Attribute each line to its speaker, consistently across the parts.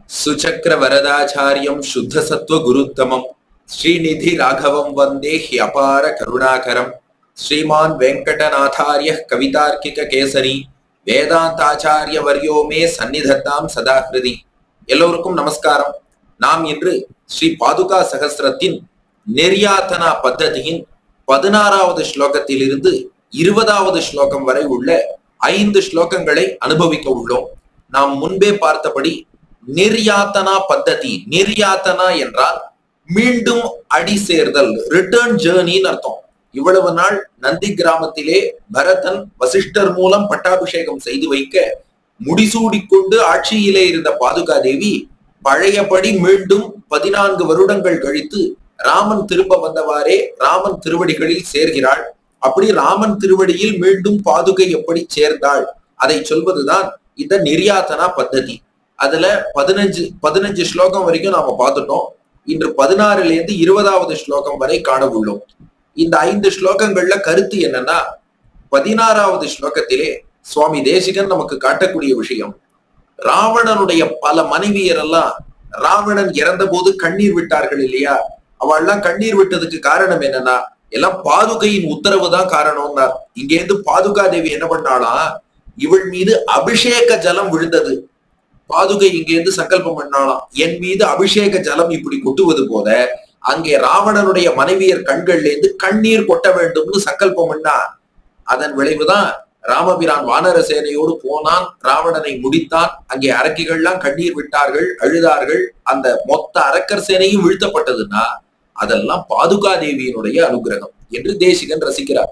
Speaker 1: சுச்சக்கர வரதாச்சாரியம் சுத்த சத்துவ குருத்தமம் ஸ்ரீநிதி ராகவம் வந்தே ஹியபார கருணாகரம் ஸ்ரீமான் வெங்கடநாதாரிய கவிதார்க்கிக கேசரி வேதாந்தாச்சாரிய வர்யோ மே சந்நிதத்தாம் சதாகிருதி எல்லோருக்கும் நமஸ்காரம் நாம் இன்று ஸ்ரீ பாதுகா சகஸ்திரத்தின் நெர்யாத்தனா பத்ததியின் பதினாறாவது ஸ்லோகத்திலிருந்து இருபதாவது ஸ்லோகம் வரை உள்ள ஐந்து ஸ்லோகங்களை அனுபவிக்க உள்ளோம் நாம் முன்பே பார்த்தபடி நிர்யாத்தனா பத்ததி நிர்யாத்தனா என்றால் மீண்டும் அடி சேர்தல் ரிட்டர்ன் ஜேர்னின்னு அர்த்தம் இவ்வளவு நாள் நந்தி கிராமத்திலே பரதன் வசிஷ்டர் மூலம் பட்டாபிஷேகம் செய்து வைக்க முடிசூடிக்கொண்டு ஆட்சியிலே இருந்த பாதுகா தேவி பழையபடி மீண்டும் பதினான்கு வருடங்கள் கழித்து ராமன் திரும்ப வந்தவாறே ராமன் திருவடிகளில் சேர்கிறாள் அப்படி ராமன் திருவடியில் மீண்டும் பாதுகை எப்படி சேர்ந்தாள் அதை சொல்வதுதான் இந்த நிர்யாத்தனா பத்ததி அதுல பதினஞ்சு பதினஞ்சு ஸ்லோகம் வரைக்கும் நாம பார்த்துட்டோம் இன்று பதினாறுல இருந்து இருபதாவது ஸ்லோகம் வரை காண உள்ளோம் இந்த ஐந்து ஸ்லோகங்கள்ல கருத்து என்னன்னா பதினாறாவது ஸ்லோகத்திலே சுவாமி தேசிகன் நமக்கு காட்டக்கூடிய விஷயம் ராவணனுடைய பல மனைவியர் எல்லாம் ராவணன் இறந்த போது கண்ணீர் விட்டார்கள் இல்லையா அவள்லாம் கண்ணீர் விட்டதுக்கு காரணம் என்னன்னா எல்லாம் பாதுகையின் உத்தரவு தான் காரணம்னா இங்க இருந்து பாதுகா தேவி என்ன பண்ணாலாம் இவள் மீது அபிஷேக ஜலம் விழுந்தது பாதுகை இங்க இருந்து சங்கல்பம் பண்ணாலாம் என் மீது அபிஷேக ஜலம் இப்படி கொட்டுவது போல அங்கே ராவணனுடைய மனைவியர் கண்கள்ல இருந்து கண்ணீர் கொட்ட வேண்டும்னு சங்கல்பம் பண்ணா அதன் விளைவுதான் ராமபிரான் வானர சேனையோடு போனான் ராவணனை முடித்தான் அங்கே அரக்கிகள்லாம் கண்ணீர் விட்டார்கள் அழுதார்கள் அந்த மொத்த அரக்கர் சேனையும் வீழ்த்தப்பட்டதுன்னா அதெல்லாம் பாதுகா தேவியினுடைய அனுகிரகம் என்று தேசிகன் ரசிக்கிறார்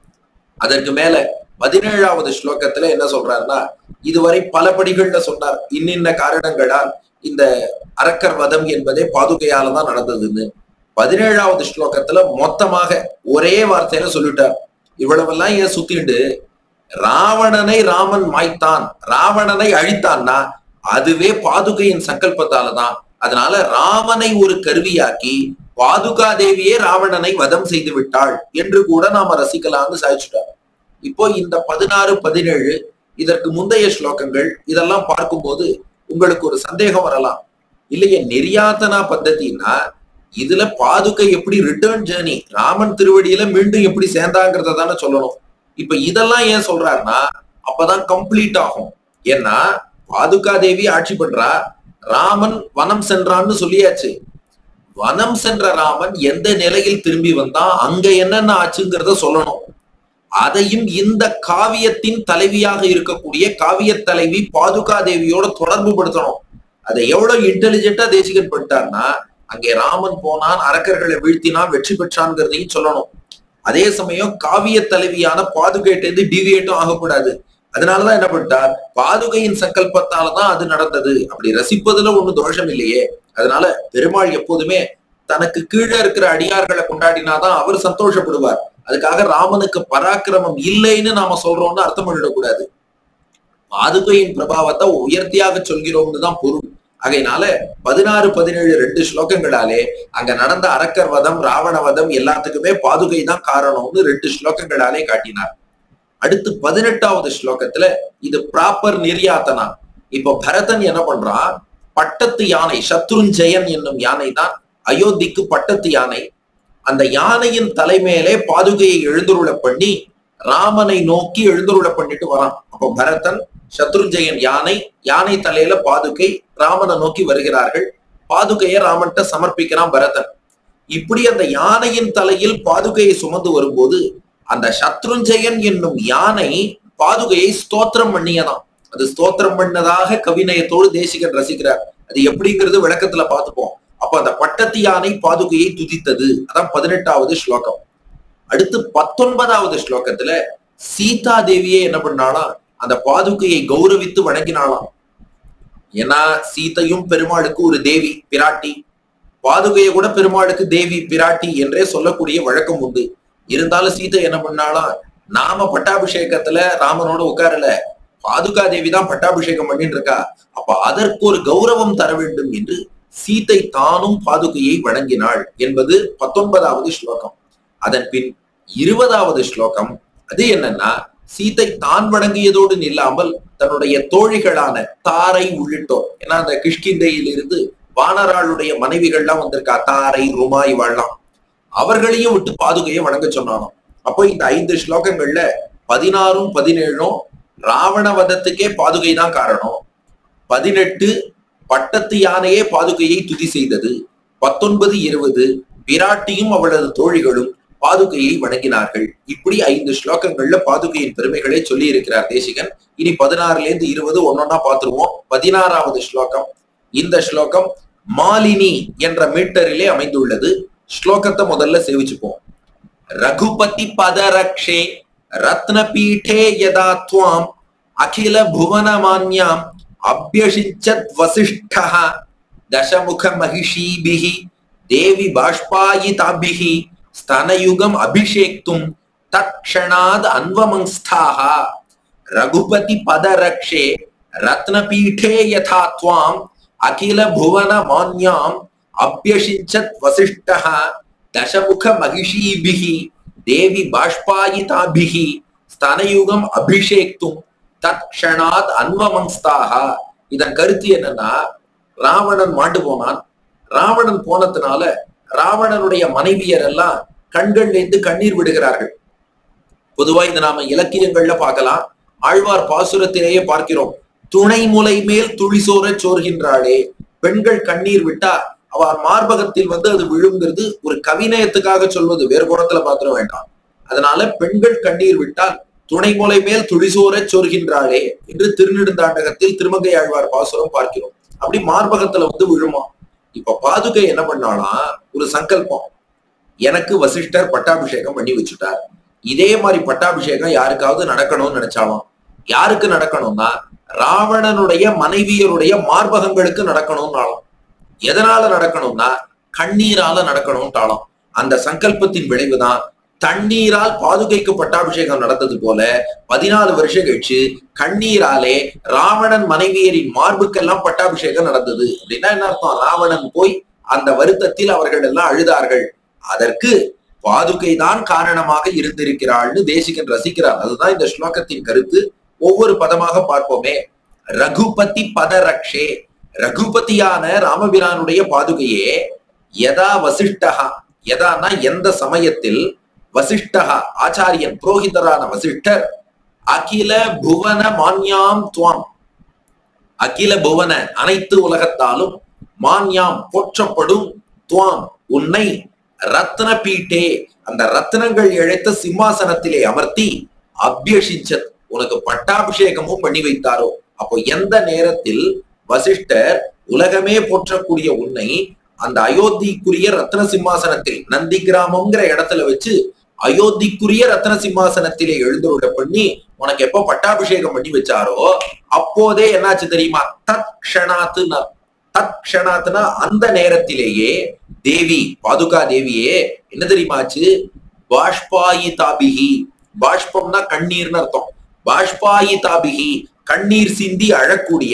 Speaker 1: அதற்கு மேல பதினேழாவது ஸ்லோகத்துல என்ன சொல்றாருன்னா இதுவரை பல படிகள்ல சொன்னார் இன்னின்ன காரணங்களால் இந்த அரக்கர் வதம் என்பதே பாதுகையால தான் நடந்ததுன்னு பதினேழாவது ஸ்லோகத்துல மொத்தமாக ஒரே வார்த்தையில சொல்லிட்டார் இவ்வளவெல்லாம் ஏன் சுத்திண்டு ராவணனை ராமன் மாய்த்தான் ராவணனை அழித்தான்னா அதுவே பாதுகையின் சங்கல்பத்தால தான் அதனால ராமனை ஒரு கருவியாக்கி பாதுகா தேவியே ராவணனை வதம் செய்து விட்டாள் என்று கூட நாம ரசிக்கலாம்னு சாதிச்சுட்டார் இப்போ இந்த பதினாறு பதினேழு இதற்கு முந்தைய ஸ்லோகங்கள் இதெல்லாம் பார்க்கும்போது உங்களுக்கு ஒரு சந்தேகம் வரலாம் இல்லையே நெறியாத்தனா பத்தத்தின்னா இதுல பாதுகை எப்படி ரிட்டர்ன் ஜேர்னி ராமன் திருவடியில மீண்டும் எப்படி சேர்ந்தாங்கிறத தானே சொல்லணும் இப்ப இதெல்லாம் ஏன் சொல்றாருன்னா அப்பதான் கம்ப்ளீட் ஆகும் ஏன்னா பாதுகா தேவி ஆட்சி பண்றா ராமன் வனம் சென்றான்னு சொல்லியாச்சு வனம் சென்ற ராமன் எந்த நிலையில் திரும்பி வந்தான் அங்க என்னென்ன ஆச்சுங்கிறத சொல்லணும் அதையும் இந்த காவியத்தின் தலைவியாக இருக்கக்கூடிய காவிய தலைவி பாதுகா தேவியோட தொடர்பு படுத்தணும் அதை எவ்வளவு இன்டெலிஜென்டா தேசிகன் பண்ணிட்டார்னா அங்கே ராமன் போனான் அரக்கர்களை வீழ்த்தினான் வெற்றி பெற்றான்ங்கிறதையும் சொல்லணும் அதே சமயம் காவிய தலைவியான பாதுகைட்டேந்து டிவியேட்டும் ஆகக்கூடாது அதனாலதான் என்ன பண்ணிட்டார் பாதுகையின் சங்கல்பத்தாலதான் அது நடந்தது அப்படி ரசிப்பதுல ஒண்ணும் தோஷம் இல்லையே அதனால பெருமாள் எப்போதுமே தனக்கு கீழே இருக்கிற அடியார்களை கொண்டாடினாதான் அவர் சந்தோஷப்படுவார் அதுக்காக ராமனுக்கு பராக்கிரமம் இல்லைன்னு நாம சொல்றோம்னு அர்த்தம் பண்ணிடக்கூடாது பாதுகையின் பிரபாவத்தை உயர்த்தியாக சொல்கிறோம்னு தான் பொருள் ஆகையினால பதினாறு பதினேழு ரெண்டு ஸ்லோகங்களாலே அங்க நடந்த அரக்கர் வதம் ராவண வதம் எல்லாத்துக்குமே பாதுகை தான் காரணம்னு ரெண்டு ஸ்லோகங்களாலே காட்டினார் அடுத்து பதினெட்டாவது ஸ்லோகத்துல இது ப்ராப்பர் நிர்யாத்தனா இப்போ பரதன் என்ன பண்றான் பட்டத்து யானை சத்ருஞ்சயன் என்னும் யானை தான் அயோத்திக்கு பட்டத்து யானை அந்த யானையின் தலைமையிலே பாதுகையை எழுந்துருள பண்ணி ராமனை நோக்கி எழுந்துருள பண்ணிட்டு வரான் அப்போ பரதன் சத்ருஞ்சயன் யானை யானை தலையில பாதுகை ராமனை நோக்கி வருகிறார்கள் பாதுகையை ராமன்ட்ட சமர்ப்பிக்கிறான் பரதன் இப்படி அந்த யானையின் தலையில் பாதுகையை சுமந்து வரும்போது அந்த சத்ருஞ்சயன் என்னும் யானை பாதுகையை ஸ்தோத்திரம் பண்ணியதாம் அது ஸ்தோத்திரம் பண்ணதாக கவிநயத்தோடு தேசிகன் ரசிக்கிறார் அது எப்படிங்கிறது விளக்கத்துல பார்த்துப்போம் அப்ப அந்த பட்டத்து யானை பாதுகையை துதித்தது அதான் பதினெட்டாவது ஸ்லோகம் அடுத்து பத்தொன்பதாவது ஸ்லோகத்துல சீதா தேவியே என்ன பண்ணாலாம் அந்த பாதுகையை கௌரவித்து வணங்கினாலாம் ஏன்னா சீதையும் பெருமாளுக்கு ஒரு தேவி பிராட்டி பாதுகையை கூட பெருமாளுக்கு தேவி பிராட்டி என்றே சொல்லக்கூடிய வழக்கம் உண்டு இருந்தாலும் சீதை என்ன பண்ணாலாம் நாம பட்டாபிஷேகத்துல ராமனோட உட்காரல பாதுகா தேவி தான் பட்டாபிஷேகம் பண்ணிட்டு இருக்கா அப்ப அதற்கு ஒரு கௌரவம் தர வேண்டும் என்று சீதை தானும் பாதுகையை வணங்கினாள் என்பது பத்தொன்பதாவது ஸ்லோகம் அதன் பின் இருபதாவது ஸ்லோகம் அது என்னன்னா சீதை தான் வணங்கியதோடு நில்லாமல் தன்னுடைய தோழிகளான தாரை உள்ளிட்டோர் ஏன்னா அந்த கிஷ்கிந்தையில் இருந்து வானராளுடைய மனைவிகள்லாம் வந்திருக்கா தாரை ருமா இவாள்லாம் அவர்களையும் விட்டு பாதுகையை வணங்க சொன்னானாம் அப்போ இந்த ஐந்து ஸ்லோகங்கள்ல பதினாறும் பதினேழும் ராவண வதத்துக்கே பாதுகை தான் காரணம் பதினெட்டு பட்டத்து யானையே பாதுகையை துதி செய்தது பத்தொன்பது இருபது விராட்டியும் அவளது தோழிகளும் பாதுகையை வணங்கினார்கள் இப்படி ஐந்து ஸ்லோகங்கள்ல பாதுகையின் பெருமைகளை சொல்லி இருக்கிறார் தேசிகன் இனி பதினாறுல இருந்து இருபது ஒன்னொன்னா பார்த்துருவோம் பதினாறாவது ஸ்லோகம் இந்த ஸ்லோகம் மாலினி என்ற மீட்டரிலே அமைந்துள்ளது ஸ்லோகத்தை முதல்ல சேவிச்சுப்போம் ரகுபதி பதரக்ஷே ரத்ன பீఠே யதா துவாம் அகில புவன மான்யாம் அபியஷிச்சத் வசிஷ்டः தசமுக மகிஷீபிஹி தேவி பாஷ்பாயிதாபிஹி स्तनयुगम् अभिषेक्तुं तत्क्षणाद् अन्वमंस्थाः रघुपति पदरक्षे रत्नपीठे यथा त्वाम् अखिल भुवन मान्याम् अभ्यषिञ्चत् वसिष्ठः दशमुख महिषीभिः देवि बाष्पायिताभिः स्तनयुगम् अभिषेक्तुं தற்க்ஷணாத் அன்வமங்ஸ்தாக இதன் கருத்து என்னன்னா ராவணன் மாண்டு போனான் ராவணன் போனதுனால ராவணனுடைய மனைவியர் எல்லாம் கண்கள்ல இருந்து கண்ணீர் விடுகிறார்கள் பொதுவா இதை நாம இலக்கியங்கள்ல பார்க்கலாம் ஆழ்வார் பாசுரத்திலேயே பார்க்கிறோம் துணை முலை மேல் துளிசோர சோர்கின்றாளே பெண்கள் கண்ணீர் விட்டா அவ மார்பகத்தில் வந்து அது விழுங்கிறது ஒரு கவிநயத்துக்காக சொல்வது வேறு குணத்துல பாத்திர வேண்டாம் அதனால பெண்கள் கண்ணீர் விட்டால் துணை முலை மேல் துளிசோர சொர்கின்றாளே என்று திருநெடுந்தாண்டகத்தில் திருமங்கை ஆழ்வார் பாசுரம் பார்க்கிறோம் அப்படி மார்பகத்துல வந்து விழுமா இப்ப பாதுகை என்ன பண்ணாலாம் ஒரு சங்கல்பம் எனக்கு வசிஷ்டர் பட்டாபிஷேகம் பண்ணி வச்சுட்டார் இதே மாதிரி பட்டாபிஷேகம் யாருக்காவது நடக்கணும்னு நினைச்சாலும் யாருக்கு நடக்கணும்னா ராவணனுடைய மனைவியருடைய மார்பகங்களுக்கு நடக்கணும்னாலும் எதனால நடக்கணும்னா கண்ணீரால நடக்கணும்ட்டாலும் அந்த சங்கல்பத்தின் விளைவுதான் தண்ணீரால் பாதுகைக்கு பட்டாபிஷேகம் நடந்தது போல பதினாலு வருஷம் கழிச்சு கண்ணீராலே ராவணன் மனைவியரின் மார்புக்கெல்லாம் பட்டாபிஷேகம் நடந்தது அப்படின்னா என்ன அர்த்தம் ராவணன் போய் அந்த வருத்தத்தில் அவர்கள் எல்லாம் அழுதார்கள் அதற்கு பாதுகை தான் காரணமாக இருந்திருக்கிறாள்னு தேசிகன் ரசிக்கிறார் அதுதான் இந்த ஸ்லோகத்தின் கருத்து ஒவ்வொரு பதமாக பார்ப்போமே ரகுபதி பதரக்ஷே ரகுபதியான ராமபிரானுடைய பாதுகையே யதா வசிஷ்டகா யதானா எந்த சமயத்தில் வசிஷ்டகா ஆச்சாரியன் புரோகிதரான வசிஷ்டர் அகில புவன மான்யாம் துவாம் அகில புவன அனைத்து உலகத்தாலும் மான்யாம் போற்றப்படும் துவாம் உன்னை ரத்ன பீட்டே அந்த ரத்னங்கள் இழைத்த சிம்மாசனத்திலே அமர்த்தி அபியஷிச்சத் உனக்கு பட்டாபிஷேகமும் பண்ணி வைத்தாரோ அப்போ எந்த நேரத்தில் வசிஷ்டர் உலகமே போற்றக்கூடிய உன்னை அந்த அயோத்திக்குரிய ரத்ன சிம்மாசனத்தில் நந்தி கிராமம்ங்கிற இடத்துல வச்சு அயோத்திக்குரிய ரத்ன சிம்மாசனத்திலே எழுந்துருட பண்ணி உனக்கு எப்ப பட்டாபிஷேகம் பண்ணி வச்சாரோ அப்போதே என்னாச்சு தெரியுமா தத் க்ஷணாத்துனா தத் க்ஷணாத்துனா அந்த நேரத்திலேயே தேவி பாதுகா தேவியே என்ன தெரியுமாச்சு பாஷ்பாயிதாபிகி பாஷ்பம்னா கண்ணீர்னு அர்த்தம் பாஷ்பாயிதாபிகி கண்ணீர் சிந்தி அழக்கூடிய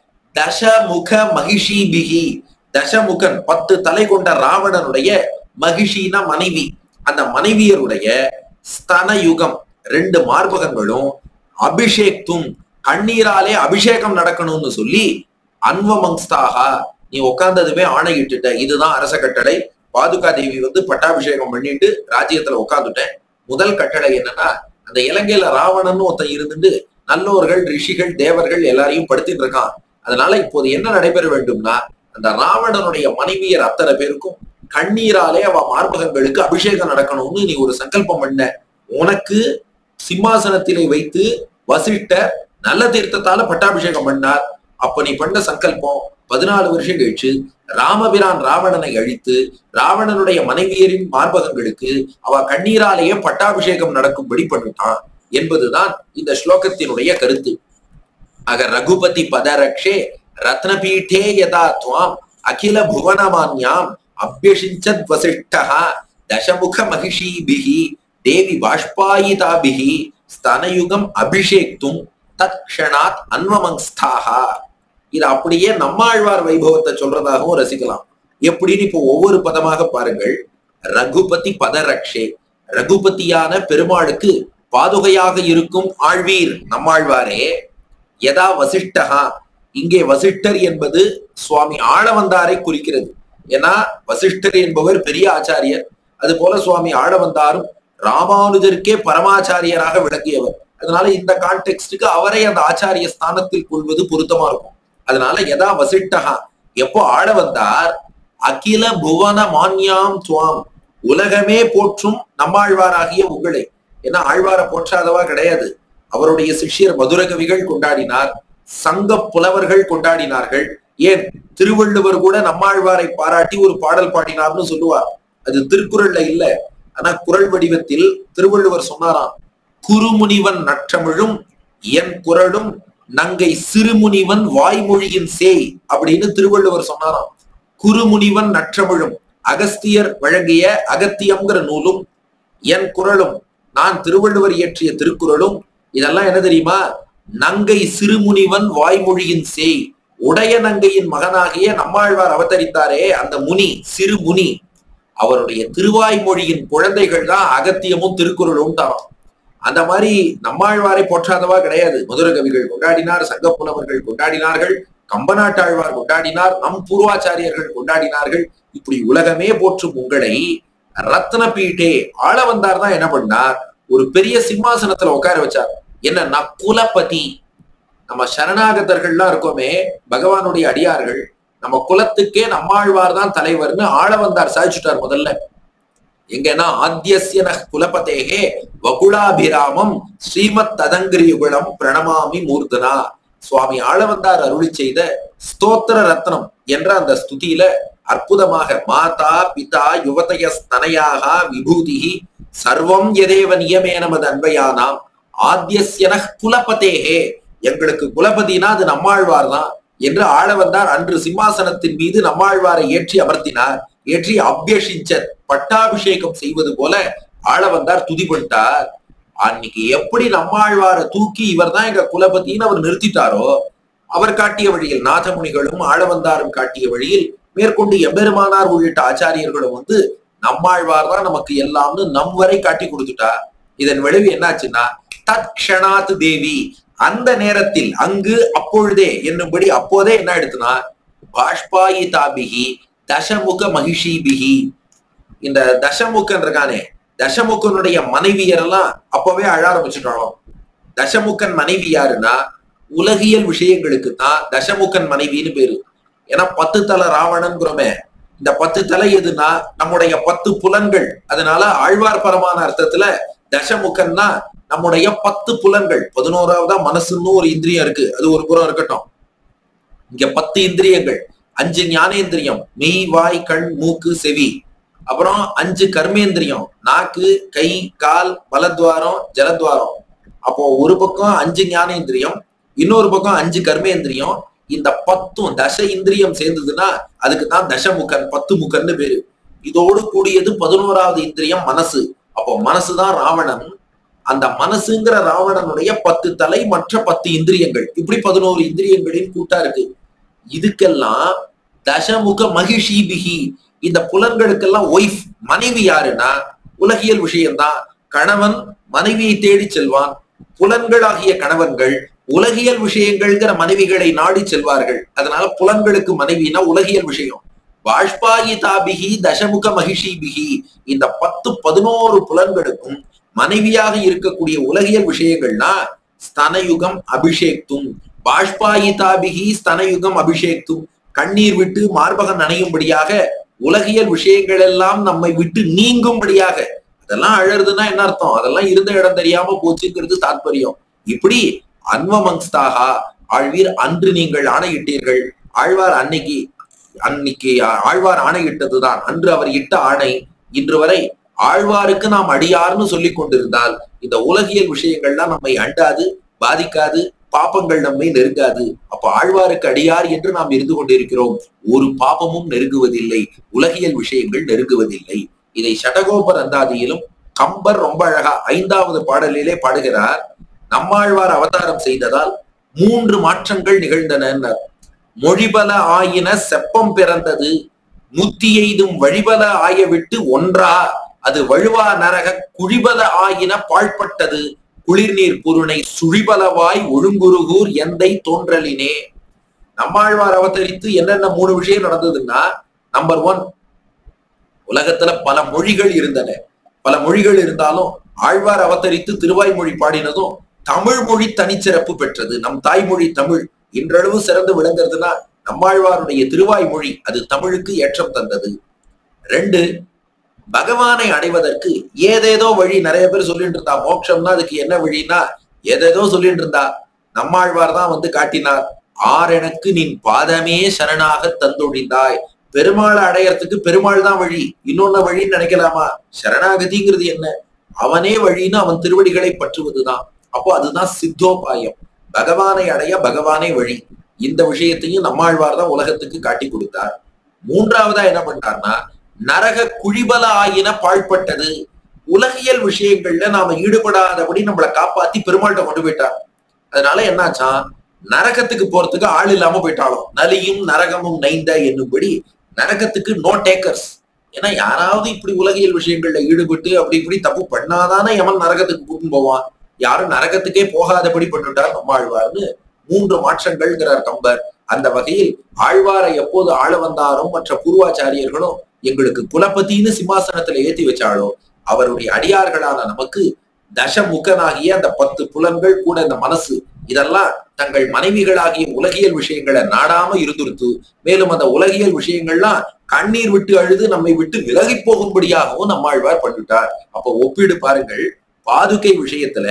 Speaker 1: தசமுக மகிஷிபிகி தசமுகன் பத்து தலை கொண்ட ராவணனுடைய மகிஷினா மனைவி அந்த மனைவியருடைய ஸ்தன யுகம் ரெண்டு மார்பகங்களும் அபிஷேக்தும் கண்ணீராலே அபிஷேகம் நடக்கணும்னு சொல்லி அன்வமங்ஸ்தாகா நீ உட்கார்ந்ததுமே ஆணையிட்டுட்ட இதுதான் அரச கட்டளை பாதுகா தேவி வந்து பட்டாபிஷேகம் பண்ணிட்டு ராஜ்யத்துல உட்காந்துட்டேன் முதல் கட்டளை என்னன்னா அந்த இலங்கையில ராவணன் ஒருத்தன் இருந்துட்டு நல்லோர்கள் ரிஷிகள் தேவர்கள் எல்லாரையும் படுத்திட்டு இருக்கான் அதனால இப்போது என்ன நடைபெற வேண்டும்னா அந்த ராவணனுடைய மனைவியர் அத்தனை பேருக்கும் கண்ணீராலே அவ மார்பகங்களுக்கு அபிஷேகம் நடக்கணும்னு நீ ஒரு சங்கல்பம் பண்ண உனக்கு சிம்மாசனத்திலே வைத்து வசிஷ்டர் நல்ல தீர்த்தத்தால பட்டாபிஷேகம் பண்ணார் அப்ப நீ பண்ண சங்கல்பம் பதினாலு வருஷம் கழிச்சு ராமபிரான் ராவணனை அழித்து ராவணனுடைய மனைவியரின் மார்பகங்களுக்கு அவ கண்ணீராலேயே பட்டாபிஷேகம் நடக்கும்படி பண்ணிட்டான் என்பதுதான் இந்த ஸ்லோகத்தினுடைய கருத்து ஆக ரகுபதி பதரக்ஷே ரத்னபீட்டே யதா துவாம் அகில புவனமான்யாம் அபியஷிஞ்சத் வசிஷ்டா தசமுக மகிஷீபிகி தேவி பாஷ்பாயிதாபிகி ஸ்தனயுகம் அபிஷேக்தும் தத் க்ஷணாத் அன்வமங்ஸ்தாகா இது அப்படியே நம்மாழ்வார் வைபவத்தை சொல்றதாகவும் ரசிக்கலாம் எப்படின்னு இப்போ ஒவ்வொரு பதமாக பாருங்கள் ரகுபதி பதரக்ஷே ரகுபதியான பெருமாளுக்கு பாதுகையாக இருக்கும் ஆழ்வீர் நம்மாழ்வாரே யதா வசிஷ்டகா இங்கே வசிஷ்டர் என்பது சுவாமி ஆளவந்தாரை குறிக்கிறது ஏன்னா வசிஷ்டர் என்பவர் பெரிய ஆச்சாரியர் அது போல சுவாமி ஆளவந்தாரும் ராமானுஜருக்கே பரமாச்சாரியராக விளங்கியவர் அதனால இந்த கான்டெக்ஸ்டுக்கு அவரை அந்த ஆச்சாரிய ஸ்தானத்தில் கொள்வது பொருத்தமா இருக்கும் அதனால யதா வசிஷ்டகா எப்போ ஆள வந்தார் அகில புவன மான்யாம் துவாம் உலகமே போற்றும் நம்மாழ்வாராகிய உங்களை ஏன்னா ஆழ்வார போற்றாதவா கிடையாது அவருடைய சிஷ்யர் மதுர கவிகள் கொண்டாடினார் சங்க புலவர்கள் கொண்டாடினார்கள் ஏன் திருவள்ளுவர் கூட நம்மாழ்வாரை பாராட்டி ஒரு பாடல் பாடினார்னு சொல்லுவார் அது திருக்குறள்ல இல்ல ஆனா குரல் வடிவத்தில் திருவள்ளுவர் சொன்னாராம் குறுமுனிவன் நற்றமிழும் என் குரலும் நங்கை சிறுமுனிவன் வாய்மொழியின் சேய் அப்படின்னு திருவள்ளுவர் சொன்னாராம் குறுமுனிவன் நற்றமிழும் அகஸ்தியர் வழங்கிய அகத்தியம்ங்கிற நூலும் என் குரலும் நான் திருவள்ளுவர் இயற்றிய திருக்குறளும் இதெல்லாம் என்ன தெரியுமா நங்கை சிறுமுனிவன் வாய்மொழியின் சேய் உடைய நங்கையின் மகனாகிய நம்மாழ்வார் அவதரித்தாரே அந்த முனி சிறு முனி அவருடைய திருவாய்மொழியின் குழந்தைகள் தான் அகத்தியமும் திருக்குறளும் தான் அந்த மாதிரி நம்மாழ்வாரை போற்றாதவா கிடையாது மதுர கவிகள் கொண்டாடினார் சங்கப்புலவர்கள் கொண்டாடினார்கள் கம்பநாட்டாழ்வார் கொண்டாடினார் நம் பூர்வாச்சாரியர்கள் கொண்டாடினார்கள் இப்படி உலகமே போற்றும் உங்களை ரத்ன பீட்டே ஆள வந்தார் தான் என்ன பண்ணார் ஒரு பெரிய சிம்மாசனத்துல உட்கார வச்சார் என்னன்னா குலபதி நம்ம சரணாகதர்கள்லாம் இருக்கோமே பகவானுடைய அடியார்கள் நம்ம குலத்துக்கே நம்மாழ்வார் தான் தலைவர்னு ஆள வந்தார் சாதிச்சுட்டார் முதல்ல எங்கன்னா ஆத்தியசியன குலபதேகே வகுலாபிராமம் ஸ்ரீமத் ததங்கிரியுகுலம் பிரணமாமி மூர்த்தனா சுவாமி ஆளவந்தார் அருளி செய்த ஸ்தோத்திர ரத்னம் என்ற அந்த ஸ்துதியில அற்புதமாக மாதா பிதா யுவதய ஸ்தனயாக விபூதிஹி சர்வம் எதேவ நியமே நமது அன்பையானாம் ஆத்தியசியன குலபதேகே எங்களுக்கு குலபதினா அது நம்மாழ்வார் தான் என்று ஆள வந்தார் அன்று சிம்மாசனத்தின் மீது நம்மாழ்வாரை ஏற்றி அமர்த்தினார் ஏற்றி அபியஷிச்சர் பட்டாபிஷேகம் செய்வது போல ஆள வந்தார் துதி பண்ணிட்டார் அன்னைக்கு எப்படி நம்மாழ்வாரை தூக்கி இவர் தான் எங்க குலபதின்னு அவர் நிறுத்திட்டாரோ அவர் காட்டிய வழியில் நாதமுனிகளும் ஆளவந்தாரும் காட்டிய வழியில் மேற்கொண்டு எம்பெருமானார் உள்ளிட்ட ஆச்சாரியர்களும் வந்து நம்மாழ்வார் தான் நமக்கு எல்லாம்னு நம் வரை காட்டி கொடுத்துட்டார் இதன் விளைவு என்னாச்சுன்னா தத் க்ஷணாத் தேவி அந்த நேரத்தில் அங்கு அப்பொழுதே என்னும்படி அப்போதே என்ன எடுத்துனா பாஷ்பாயிதாபிகி தசமுக மகிஷிபிகி இந்த தசமுகன் இருக்கானே தசமுகனுடைய மனைவியரெல்லாம் அப்பவே அழ ஆரம்பிச்சுட்டாலும் தசமுகன் மனைவி யாருன்னா உலகியல் விஷயங்களுக்கு தான் தசமுகன் மனைவின்னு பேரு ஏன்னா பத்து தலை ராவணன்கிறோமே இந்த பத்து தலை எதுனா நம்முடைய பத்து புலன்கள் அதனால ஆழ்வார் பரமான அர்த்தத்துல தசமுகன்னா நம்முடைய பத்து புலன்கள் பதினோராவதா மனசுன்னு ஒரு இந்திரியம் இருக்கு அது ஒரு புறம் இருக்கட்டும் இங்க பத்து இந்திரியங்கள் அஞ்சு ஞானேந்திரியம் மெய் வாய் கண் மூக்கு செவி அப்புறம் அஞ்சு கர்மேந்திரியம் நாக்கு கை கால் பலத்வாரம் ஜலத்வாரம் அப்போ ஒரு பக்கம் அஞ்சு ஞானேந்திரியம் இன்னொரு பக்கம் அஞ்சு கர்மேந்திரியம் இந்த பத்தும் தச இந்திரியம் சேர்ந்ததுன்னா அதுக்கு தான் தசமுகன் பத்து முகன்னு பேரு இதோடு கூடியது பதினோராவது இந்திரியம் மனசு அப்போ மனசுதான் ராவணன் அந்த மனசுங்கிற ராவணனுடைய பத்து தலை மற்ற பத்து இந்திரியங்கள் இப்படி பதினோரு இந்திரியங்களின் கூட்டா இருக்கு இதுக்கெல்லாம் தசமுக மகிஷீபிகி இந்த புலன்களுக்கெல்லாம் ஒய்ஃப் மனைவி யாருன்னா உலகியல் விஷயம்தான் கணவன் மனைவியை தேடி செல்வான் புலன்களாகிய கணவன்கள் உலகியல் விஷயங்கள்ங்கிற மனைவிகளை நாடி செல்வார்கள் அதனால புலன்களுக்கு மனைவினா உலகியல் விஷயம் பாஷ்பாயிதாபிகி தசமுக மகிஷிபிகி இந்த பத்து பதினோரு புலன்களுக்கும் மனைவியாக இருக்கக்கூடிய உலகியல் விஷயங்கள்னா ஸ்தனயுகம் அபிஷேக்தும் பாஷ்பாயிதாபிகி ஸ்தனயுகம் அபிஷேக்தும் கண்ணீர் விட்டு மார்பகம் நனையும்படியாக உலகியல் விஷயங்கள் எல்லாம் நம்மை விட்டு நீங்கும்படியாக அதெல்லாம் அழறதுன்னா என்ன அர்த்தம் அதெல்லாம் இருந்த இடம் தெரியாம போச்சுங்கிறது தாற்பயம் இப்படி அன்வமங்ஸ்தாகா ஆழ்வீர் அன்று நீங்கள் ஆணையிட்டீர்கள் ஆழ்வார் அன்னைக்கு அன்னைக்கு ஆழ்வார் ஆணையிட்டதுதான் அன்று அவர் இட்ட ஆணை இன்று வரை ஆழ்வாருக்கு நாம் அடியார்னு சொல்லிக் கொண்டிருந்தால் இந்த உலகியல் விஷயங்கள்லாம் நம்மை அண்டாது பாதிக்காது பாப்பங்கள் நம்மை நெருங்காது அப்ப ஆழ்வாருக்கு அடியார் என்று நாம் இருந்து கொண்டிருக்கிறோம் ஒரு பாபமும் நெருங்குவதில்லை உலகியல் விஷயங்கள் நெருங்குவதில்லை இதை சடகோபர் அந்தாதியிலும் கம்பர் ரொம்ப அழகா ஐந்தாவது பாடலிலே பாடுகிறார் நம்மாழ்வார் அவதாரம் செய்ததால் மூன்று மாற்றங்கள் நிகழ்ந்தன மொழிபல ஆயின செப்பம் பிறந்தது முத்தி எய்தும் வழிபல ஆய விட்டு ஒன்றா அது வழுவா நரக குழிபல ஆயின பாழ்பட்டது குளிர்நீர் பொருணை சுழிபலவாய் ஒழுங்குருகூர் எந்தை தோன்றலினே நம்மாழ்வார் அவதரித்து என்னென்ன மூணு விஷயம் நடந்ததுன்னா நம்பர் ஒன் உலகத்துல பல மொழிகள் இருந்தன பல மொழிகள் இருந்தாலும் ஆழ்வார் அவதரித்து திருவாய்மொழி பாடினதும் தமிழ் மொழி தனிச்சிறப்பு பெற்றது நம் தாய்மொழி தமிழ் இன்றளவு சிறந்து விளங்குறதுன்னா நம்மாழ்வாருடைய திருவாய்மொழி அது தமிழுக்கு ஏற்றம் தந்தது ரெண்டு பகவானை அடைவதற்கு ஏதேதோ வழி நிறைய பேர் சொல்லிட்டு இருந்தா மோட்சம்னா அதுக்கு என்ன வழின்னா ஏதேதோ சொல்லிட்டு இருந்தா நம்மாழ்வார் தான் வந்து காட்டினார் ஆர் எனக்கு நின் பாதமே சரணாக தந்தொழிந்தாய் பெருமாளை அடையறதுக்கு பெருமாள் தான் வழி இன்னொன்னு வழின்னு நினைக்கலாமா சரணாகதிங்கிறது என்ன அவனே வழின்னு அவன் திருவடிகளை பற்றுவதுதான் அப்போ அதுதான் சித்தோபாயம் பகவானை அடைய பகவானே வழி இந்த விஷயத்தையும் நம்மாழ்வார் தான் உலகத்துக்கு காட்டி கொடுத்தார் மூன்றாவதா என்ன பண்ணார்னா நரக குழிபல ஆயின பாழ்பட்டது உலகியல் விஷயங்கள்ல நாம ஈடுபடாதபடி நம்மளை காப்பாத்தி பெருமாள்கிட்ட கொண்டு போயிட்டார் அதனால என்னாச்சா நரகத்துக்கு போறதுக்கு ஆள் இல்லாம போயிட்டாலும் நலியும் நரகமும் நைந்த என்னும்படி நரகத்துக்கு நோ டேக்கர்ஸ் ஏன்னா யாராவது இப்படி உலகியல் விஷயங்கள்ல ஈடுபட்டு அப்படி இப்படி தப்பு பண்ணாதானே எவன் நரகத்துக்கு கூட்டின்னு போவான் யாரும் நரகத்துக்கே போகாதபடி பண்ணிட்டார் நம்ம ஆழ்வார்னு மூன்று மாற்றங்கள்ங்கிறார் கம்பர் அந்த வகையில் ஆழ்வாரை எப்போது ஆள வந்தாரோ மற்ற பூர்வாச்சாரியர்களும் எங்களுக்கு குலபதினு சிம்மாசனத்துல ஏத்தி வச்சாலோ அவருடைய அடியார்களான நமக்கு தசமுகனாகிய அந்த பத்து புலன்கள் கூட இந்த மனசு இதெல்லாம் தங்கள் மனைவிகளாகிய உலகியல் விஷயங்களை நாடாம இருந்துருத்து மேலும் அந்த உலகியல் விஷயங்கள்லாம் கண்ணீர் விட்டு அழுது நம்மை விட்டு விலகி போகும்படியாகவும் நம்மாழ்வார் பண்ணிட்டார் அப்ப ஒப்பீடு பாருங்கள் பாதுகை விஷயத்துல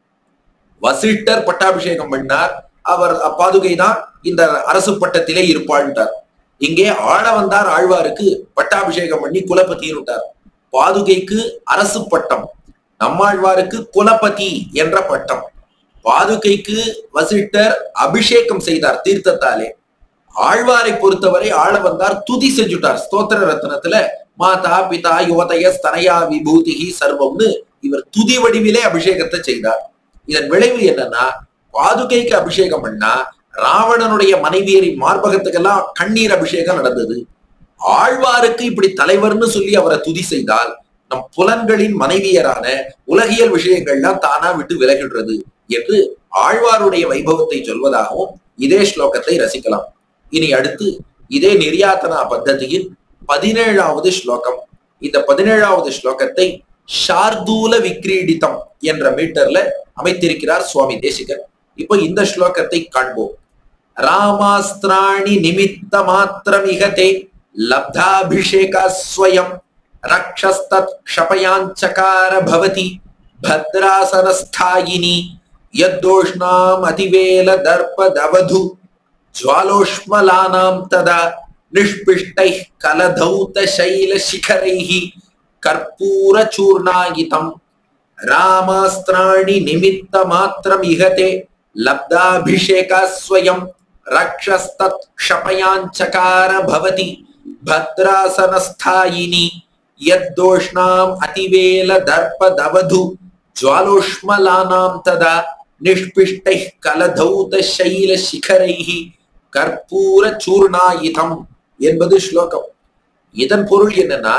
Speaker 1: வசிஷ்டர் பட்டாபிஷேகம் பண்ணார் அவர் பாதுகை தான் இந்த அரசு பட்டத்திலே இருப்பாள்ட்டார் இங்கே ஆள வந்தார் ஆழ்வாருக்கு பட்டாபிஷேகம் பண்ணி குலபதினு விட்டார் பாதுகைக்கு அரசு பட்டம் நம்மாழ்வாருக்கு குலபதி என்ற பட்டம் பாதுகைக்கு வசிஷ்டர் அபிஷேகம் செய்தார் தீர்த்தத்தாலே ஆழ்வாரை பொறுத்தவரை ஆள வந்தார் துதி செஞ்சுட்டார் ஸ்தோத்திர ரத்னத்துல மாதா பிதா யுவதய ஸ்தனயா விபூதிகி சர்வம்னு இவர் துதி வடிவிலே அபிஷேகத்தை செய்தார் இதன் விளைவு என்னன்னா பாதுகைக்கு அபிஷேகம் பண்ணா ராவணனுடைய மனைவியரின் மார்பகத்துக்கெல்லாம் கண்ணீர் அபிஷேகம் நடந்தது ஆழ்வாருக்கு இப்படி தலைவர்னு சொல்லி அவரை துதி செய்தால் நம் புலன்களின் மனைவியரான உலகியல் விஷயங்கள்லாம் தானா விட்டு விலகிடுறது என்று ஆழ்வாருடைய வைபவத்தை சொல்வதாகவும் இதே ஸ்லோகத்தை ரசிக்கலாம் இனி அடுத்து இதே நிர்யாத்தனா பத்ததியின் பதினேழாவது ஸ்லோகம் இந்த பதினேழாவது ஸ்லோகத்தை ஷார்தூல விக்ரீடிதம் என்ற மீட்டர்ல அமைத்திருக்கிறார் சுவாமி தேசிகர் இப்போ இந்த ஸ்லோகத்தை காண்போம் ராமாஸ்திராணி நிமித்த மாத்திரமிகதே லப்தாபிஷேகா ஸ்வயம் ரக்ஷஸ்தத் க்ஷபயாஞ்சகார பவதி பத்ராசனஸ்தாயினி யத்தோஷ்ணாம் அதிவேல தர்பதவது ज्वालोष्मलानां तदा निष्पिष्टैः कलधौतशैलशिखरैः कर्पूरचूर्णायितम् रामास्त्राणि निमित्तमात्रमिहते लब्धाभिषेका स्वयं रक्षस्तत् क्षपयाञ्चकार भवति भद्रासनस्थायिनी यद्दोष्णाम् अतिवेलदर्पदवधु ज्वालोष्मलानां तदा நிஷ்பிஷ்டை கலதௌத சைல சிகரைஹி கற்பூர சூர்ணாயுதம் என்பது ஸ்லோகம் இதன் பொருள் என்னன்னா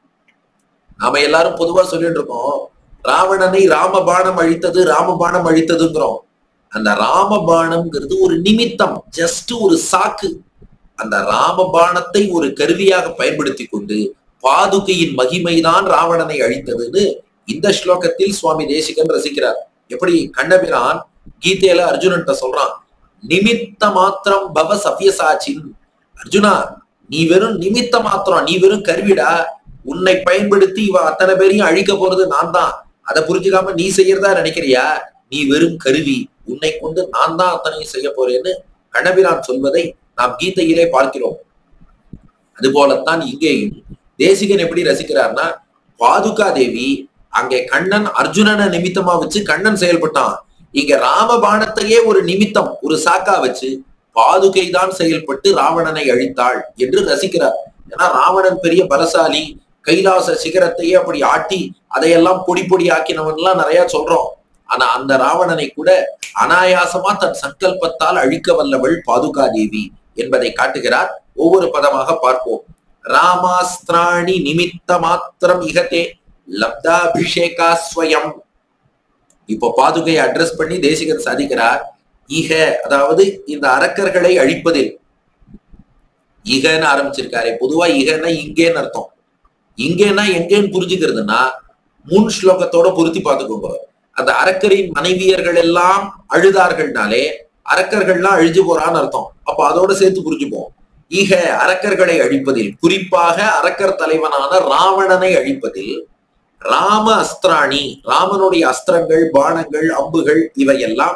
Speaker 1: நாம எல்லாரும் பொதுவா சொல்லிட்டு இருக்கோம் ராவணனை ராமபாணம் அழித்தது ராமபாணம் அழித்ததுங்கிறோம் அந்த ராமபாணம்ங்கிறது ஒரு நிமித்தம் ஜஸ்ட் ஒரு சாக்கு அந்த ராமபாணத்தை ஒரு கருவியாக பயன்படுத்தி கொண்டு பாதுகையின் மகிமைதான் ராவணனை அழித்ததுன்னு இந்த ஸ்லோகத்தில் சுவாமி தேசிகன் ரசிக்கிறார் எப்படி கண்ணபிரான் கீதையில அர்ஜுனன்ட்ட சொல்றான் நிமித்த மாத்திரம் பவ சவ்யசாச்சின் அர்ஜுனா நீ வெறும் நிமித்த மாத்திரம் நீ வெறும் கருவிடா உன்னை பயன்படுத்தி இவன் அத்தனை பேரையும் அழிக்க போறது நான் தான் அதை புரிஞ்சுக்காம நீ செய்யறதா நினைக்கிறியா நீ வெறும் கருவி உன்னை கொண்டு நான் தான் அத்தனையும் செய்ய போறேன்னு கண்ணபிரான் சொல்வதை நாம் கீதையிலே பார்க்கிறோம் அது போலத்தான் இங்கேயும் தேசிகன் எப்படி ரசிக்கிறார்னா பாதுகா தேவி அங்கே கண்ணன் அர்ஜுனனை நிமித்தமா வச்சு கண்ணன் செயல்பட்டான் இங்க ராமபாணத்தையே ஒரு நிமித்தம் ஒரு சாக்கா வச்சு பாதுகை தான் செயல்பட்டு ராவணனை அழித்தாள் என்று ரசிக்கிறார் ஏன்னா ராவணன் பெரிய பலசாலி கைலாச சிகரத்தையே அப்படி ஆட்டி அதையெல்லாம் பொடி பொடி ஆக்கினவன் எல்லாம் நிறைய சொல்றோம் ஆனா அந்த ராவணனை கூட அனாயாசமா தன் சங்கல்பத்தால் அழிக்க வல்லவள் பாதுகா தேவி என்பதை காட்டுகிறார் ஒவ்வொரு பதமாக பார்ப்போம் ராமாஸ்திராணி நிமித்த மாத்திரம் இகத்தே லப்தாபிஷேகா ஸ்வயம் இப்போ பாதுகையை அட்ரஸ் பண்ணி தேசிகன் சாதிக்கிறார் இக அதாவது இந்த அரக்கர்களை அழிப்பதில் இகன்னு ஆரம்பிச்சிருக்காரு பொதுவா இகன்னா இங்கேன்னு அர்த்தம் இங்கேன்னா எங்கேன்னு புரிஞ்சுக்கிறதுனா முன் ஸ்லோகத்தோட பொருத்தி பார்த்துக்கோங்க அந்த அரக்கரின் மனைவியர்கள் எல்லாம் அழுதார்கள்னாலே அரக்கர்கள்லாம் அழிஞ்சு போறான்னு அர்த்தம் அப்ப அதோட சேர்த்து புரிஞ்சுப்போம் ஈக அரக்கர்களை அழிப்பதில் குறிப்பாக அரக்கர் தலைவனான ராவணனை அழிப்பதில் ராம அஸ்திராணி ராமனுடைய அஸ்திரங்கள் பானங்கள் அம்புகள் இவையெல்லாம்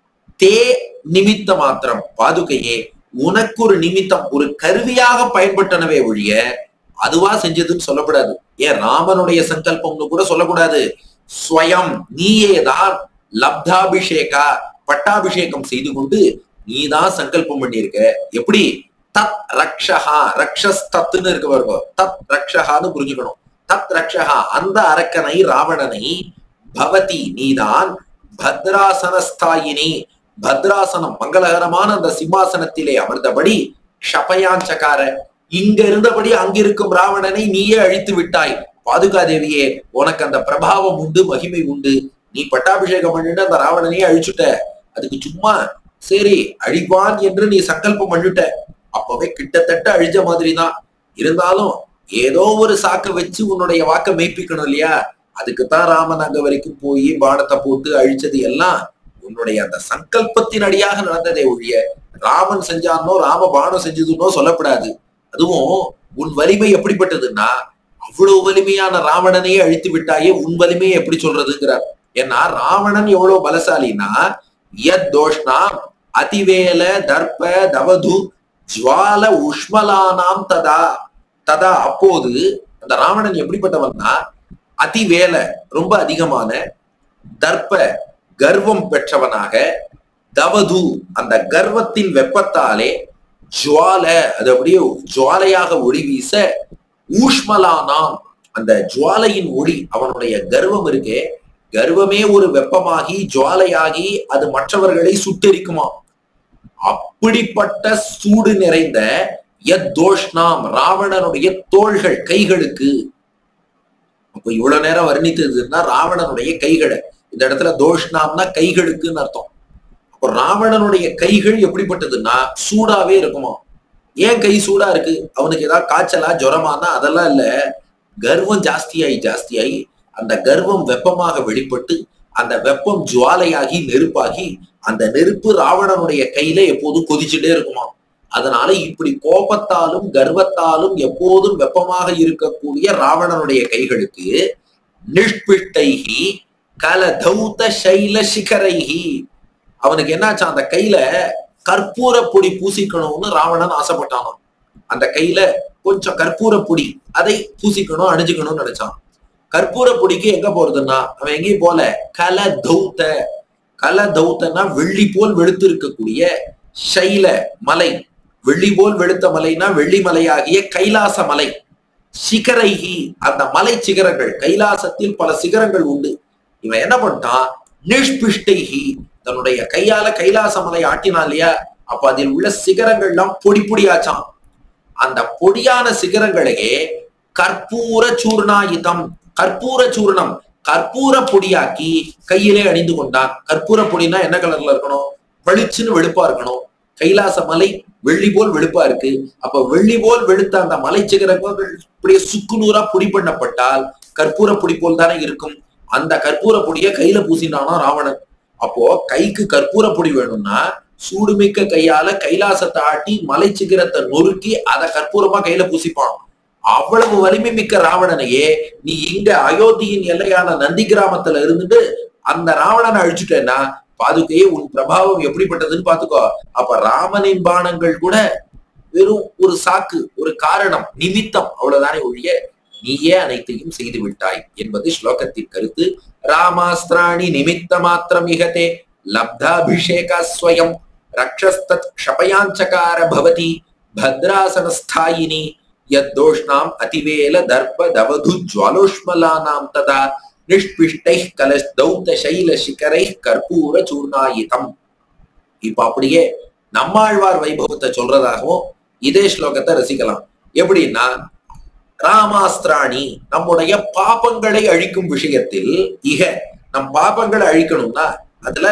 Speaker 1: தே நிமித்த மாத்திரம் பாதுகையே உனக்கு ஒரு நிமித்தம் ஒரு கருவியாக பயன்பட்டனவே ஒழிய அதுவா செஞ்சதுன்னு சொல்லக்கூடாது ஏன் ராமனுடைய சங்கல்பம்னு கூட சொல்லக்கூடாது ஸ்வயம் நீயேதான் லப்தாபிஷேகா பட்டாபிஷேகம் செய்து கொண்டு நீதான் சங்கல்பம் பண்ணியிருக்க எப்படி தத் ரக்ஷஹா ரக்ஷஸ் தத்துன்னு இருக்க பாருங்க தத் ரக்ஷஹான்னு புரிஞ்சுக்கணும் தத் ரக்ஷஹா அந்த அரக்கனை ராவணனை பவதி நீதான் பத்ராசனஸ்தாயினி பத்ராசனம் மங்களகரமான அந்த சிம்மாசனத்திலே அமர்ந்தபடி ஷபயாஞ்சகார இங்க இருந்தபடி அங்கிருக்கும் ராவணனை நீயே அழித்து விட்டாய் பாதுகாதேவியே உனக்கு அந்த பிரபாவம் உண்டு மகிமை உண்டு நீ பட்டாபிஷேகம் பண்ணிட்டு அந்த ராவணனையே அழிச்சுட்ட அதுக்கு சும்மா சரி அழிப்பான் என்று நீ சங்கல்பம் பண்ணிட்ட அப்பவே கிட்டத்தட்ட அழிஞ்ச மாதிரி தான் இருந்தாலும் ஏதோ ஒரு சாக்க வச்சு உன்னுடைய வாக்க மெய்ப்பிக்கணும் இல்லையா அதுக்குத்தான் ராமன் அங்க வரைக்கும் போய் பானத்தை போட்டு அழிச்சது எல்லாம் உன்னுடைய அந்த சங்கல்பத்தின் அடியாக நடந்ததே ஒழிய ராமன் செஞ்சானோ ராம பானம் செஞ்சதுன்னோ சொல்லப்படாது அதுவும் உன் வலிமை எப்படிப்பட்டதுன்னா அவ்வளவு வலிமையான ராவணனையே அழித்து விட்டாயே உன் வலிமையை எப்படி சொல்றதுங்கிறார் ஏன்னா ராவணன் எவ்வளவு பலசாலின்னா யத் தோஷ்ணா அதிவேல தர்ப்ப தவது ஜுவால உஷ்மலானாம் ததா ததா அப்போது அந்த ராவணன் எப்படிப்பட்டவன்னா அதிவேல ரொம்ப அதிகமான தர்ப்ப கர்வம் பெற்றவனாக தவது அந்த கர்வத்தின் வெப்பத்தாலே ஜுவால அது அப்படியே ஜுவாலையாக ஒளி வீச ஊஷ்மலானாம் அந்த ஜுவாலையின் ஒளி அவனுடைய கர்வம் இருக்கே கர்வமே ஒரு வெப்பமாகி ஜுவாலையாகி அது மற்றவர்களை சுட்டெரிக்குமா அப்படிப்பட்ட சூடு நிறைந்த யத்தோஷ்ணாம் ராவணனுடைய தோள்கள் கைகளுக்கு அப்ப இவ்வளவு நேரம் வர்ணித்ததுன்னா ராவணனுடைய கைகளை இந்த இடத்துல தோஷ்ணாம்னா கைகளுக்குன்னு அர்த்தம் அப்போ ராவணனுடைய கைகள் எப்படிப்பட்டதுன்னா சூடாவே இருக்குமா ஏன் கை சூடா இருக்கு அவனுக்கு ஏதாவது காய்ச்சலா ஜுரமானா அதெல்லாம் இல்ல கர்வம் ஜாஸ்தியாகி ஜாஸ்தியாகி அந்த கர்வம் வெப்பமாக வெளிப்பட்டு அந்த வெப்பம் ஜுவாலையாகி நெருப்பாகி அந்த நெருப்பு ராவணனுடைய கையில எப்போதும் கொதிச்சுட்டே இருக்குமா அதனால இப்படி கோபத்தாலும் கர்வத்தாலும் எப்போதும் வெப்பமாக இருக்கக்கூடிய ராவணனுடைய கைகளுக்கு நிஷ்பிஷ்டைகி கலதௌத சைல சிகரைகி அவனுக்கு என்னாச்சா அந்த கையில கற்பூர பொடி பூசிக்கணும்னு ராவணன் ஆசைப்பட்டானாம் அந்த கையில கொஞ்சம் கற்பூர பொடி அதை பூசிக்கணும் அணிஞ்சுக்கணும்னு நினைச்சான் கற்பூர பொடிக்கு எங்க போறதுன்னா அவன் எங்கேயும் போல கல தௌத்த கல தௌத்தன்னா வெள்ளி போல் வெளுத்து இருக்கக்கூடிய சைல மலை வெள்ளி போல் வெளுத்த மலைனா வெள்ளி மலையாகிய கைலாச மலை சிகரைகி அந்த மலை சிகரங்கள் கைலாசத்தில் பல சிகரங்கள் உண்டு இவன் என்ன பண்ணிட்டான் நிஷ்பிஷ்டைகி தன்னுடைய கையால கைலாச மலை ஆட்டினான் இல்லையா அப்ப அதில் உள்ள சிகரங்கள்லாம் பொடி பொடியாச்சான் அந்த பொடியான சிகரங்களையே கற்பூர சூர்ணாயுதம் கற்பூர சூர்ணம் கற்பூர பொடியாக்கி கையிலே அணிந்து கொண்டான் கற்பூர பொடினா என்ன கலர்ல இருக்கணும் பளிச்சுன்னு வெளுப்பா இருக்கணும் கைலாச மலை வெள்ளி போல் வெளுப்பா இருக்கு அப்ப வெள்ளி போல் வெளுத்த அந்த மலை சிகரங்கள் இப்படியே சுக்குநூறா பொடி பண்ணப்பட்டால் கற்பூர பொடி போல் தானே இருக்கும் அந்த கற்பூர பொடிய கையில பூசினானா ராவணன் அப்போ கைக்கு கற்பூர பொடி வேணும்னா சூடுமிக்க கையால கைலாசத்தை ஆட்டி மலை சிகரத்தை நொறுக்கி அதை கற்பூரமா கையில பூசிப்பான் அவ்வளவு வலிமை மிக்க ராவணனையே நீ இங்க அயோத்தியின் எல்லையான நந்தி கிராமத்துல இருந்துட்டு அந்த ராவணனை அழிச்சுட்டேன்னா பாதுகையே உன் பிரபாவம் எப்படிப்பட்டதுன்னு பாத்துக்கோ அப்ப ராமனின் பானங்கள் கூட வெறும் ஒரு சாக்கு ஒரு காரணம் நிமித்தம் அவ்வளவுதானே ஒழிய நீயே அனைத்தையும் செய்து விட்டாய் என்பது ஸ்லோகத்தின் கருத்து ராமாஸ்திராணி நிமித்த மாத்திரம் இகதே லப்தாபிஷேகா ஸ்வயம் ரக்ஷஸ்தத் க்ஷபயாஞ்சகார பவதி பத்ராசனஸ்தாயினி யத்தோஷ்ணாம் அதிவேல தர்ப்ப தவது ஜுவாலோஷ்மலானாம் ததா நிஷ்பிஷ்டை கலஸ் தௌத்த சைல சிகரை கற்பூர சூர்ணாயிதம் இப்ப அப்படியே நம்மாழ்வார் வைபவத்தை சொல்றதாகவும் இதே ஸ்லோகத்தை ரசிக்கலாம் எப்படின்னா ராமாஸ்திராணி நம்முடைய பாபங்களை அழிக்கும் விஷயத்தில் இக நம் பாபங்களை அழிக்கணும்னா அதுல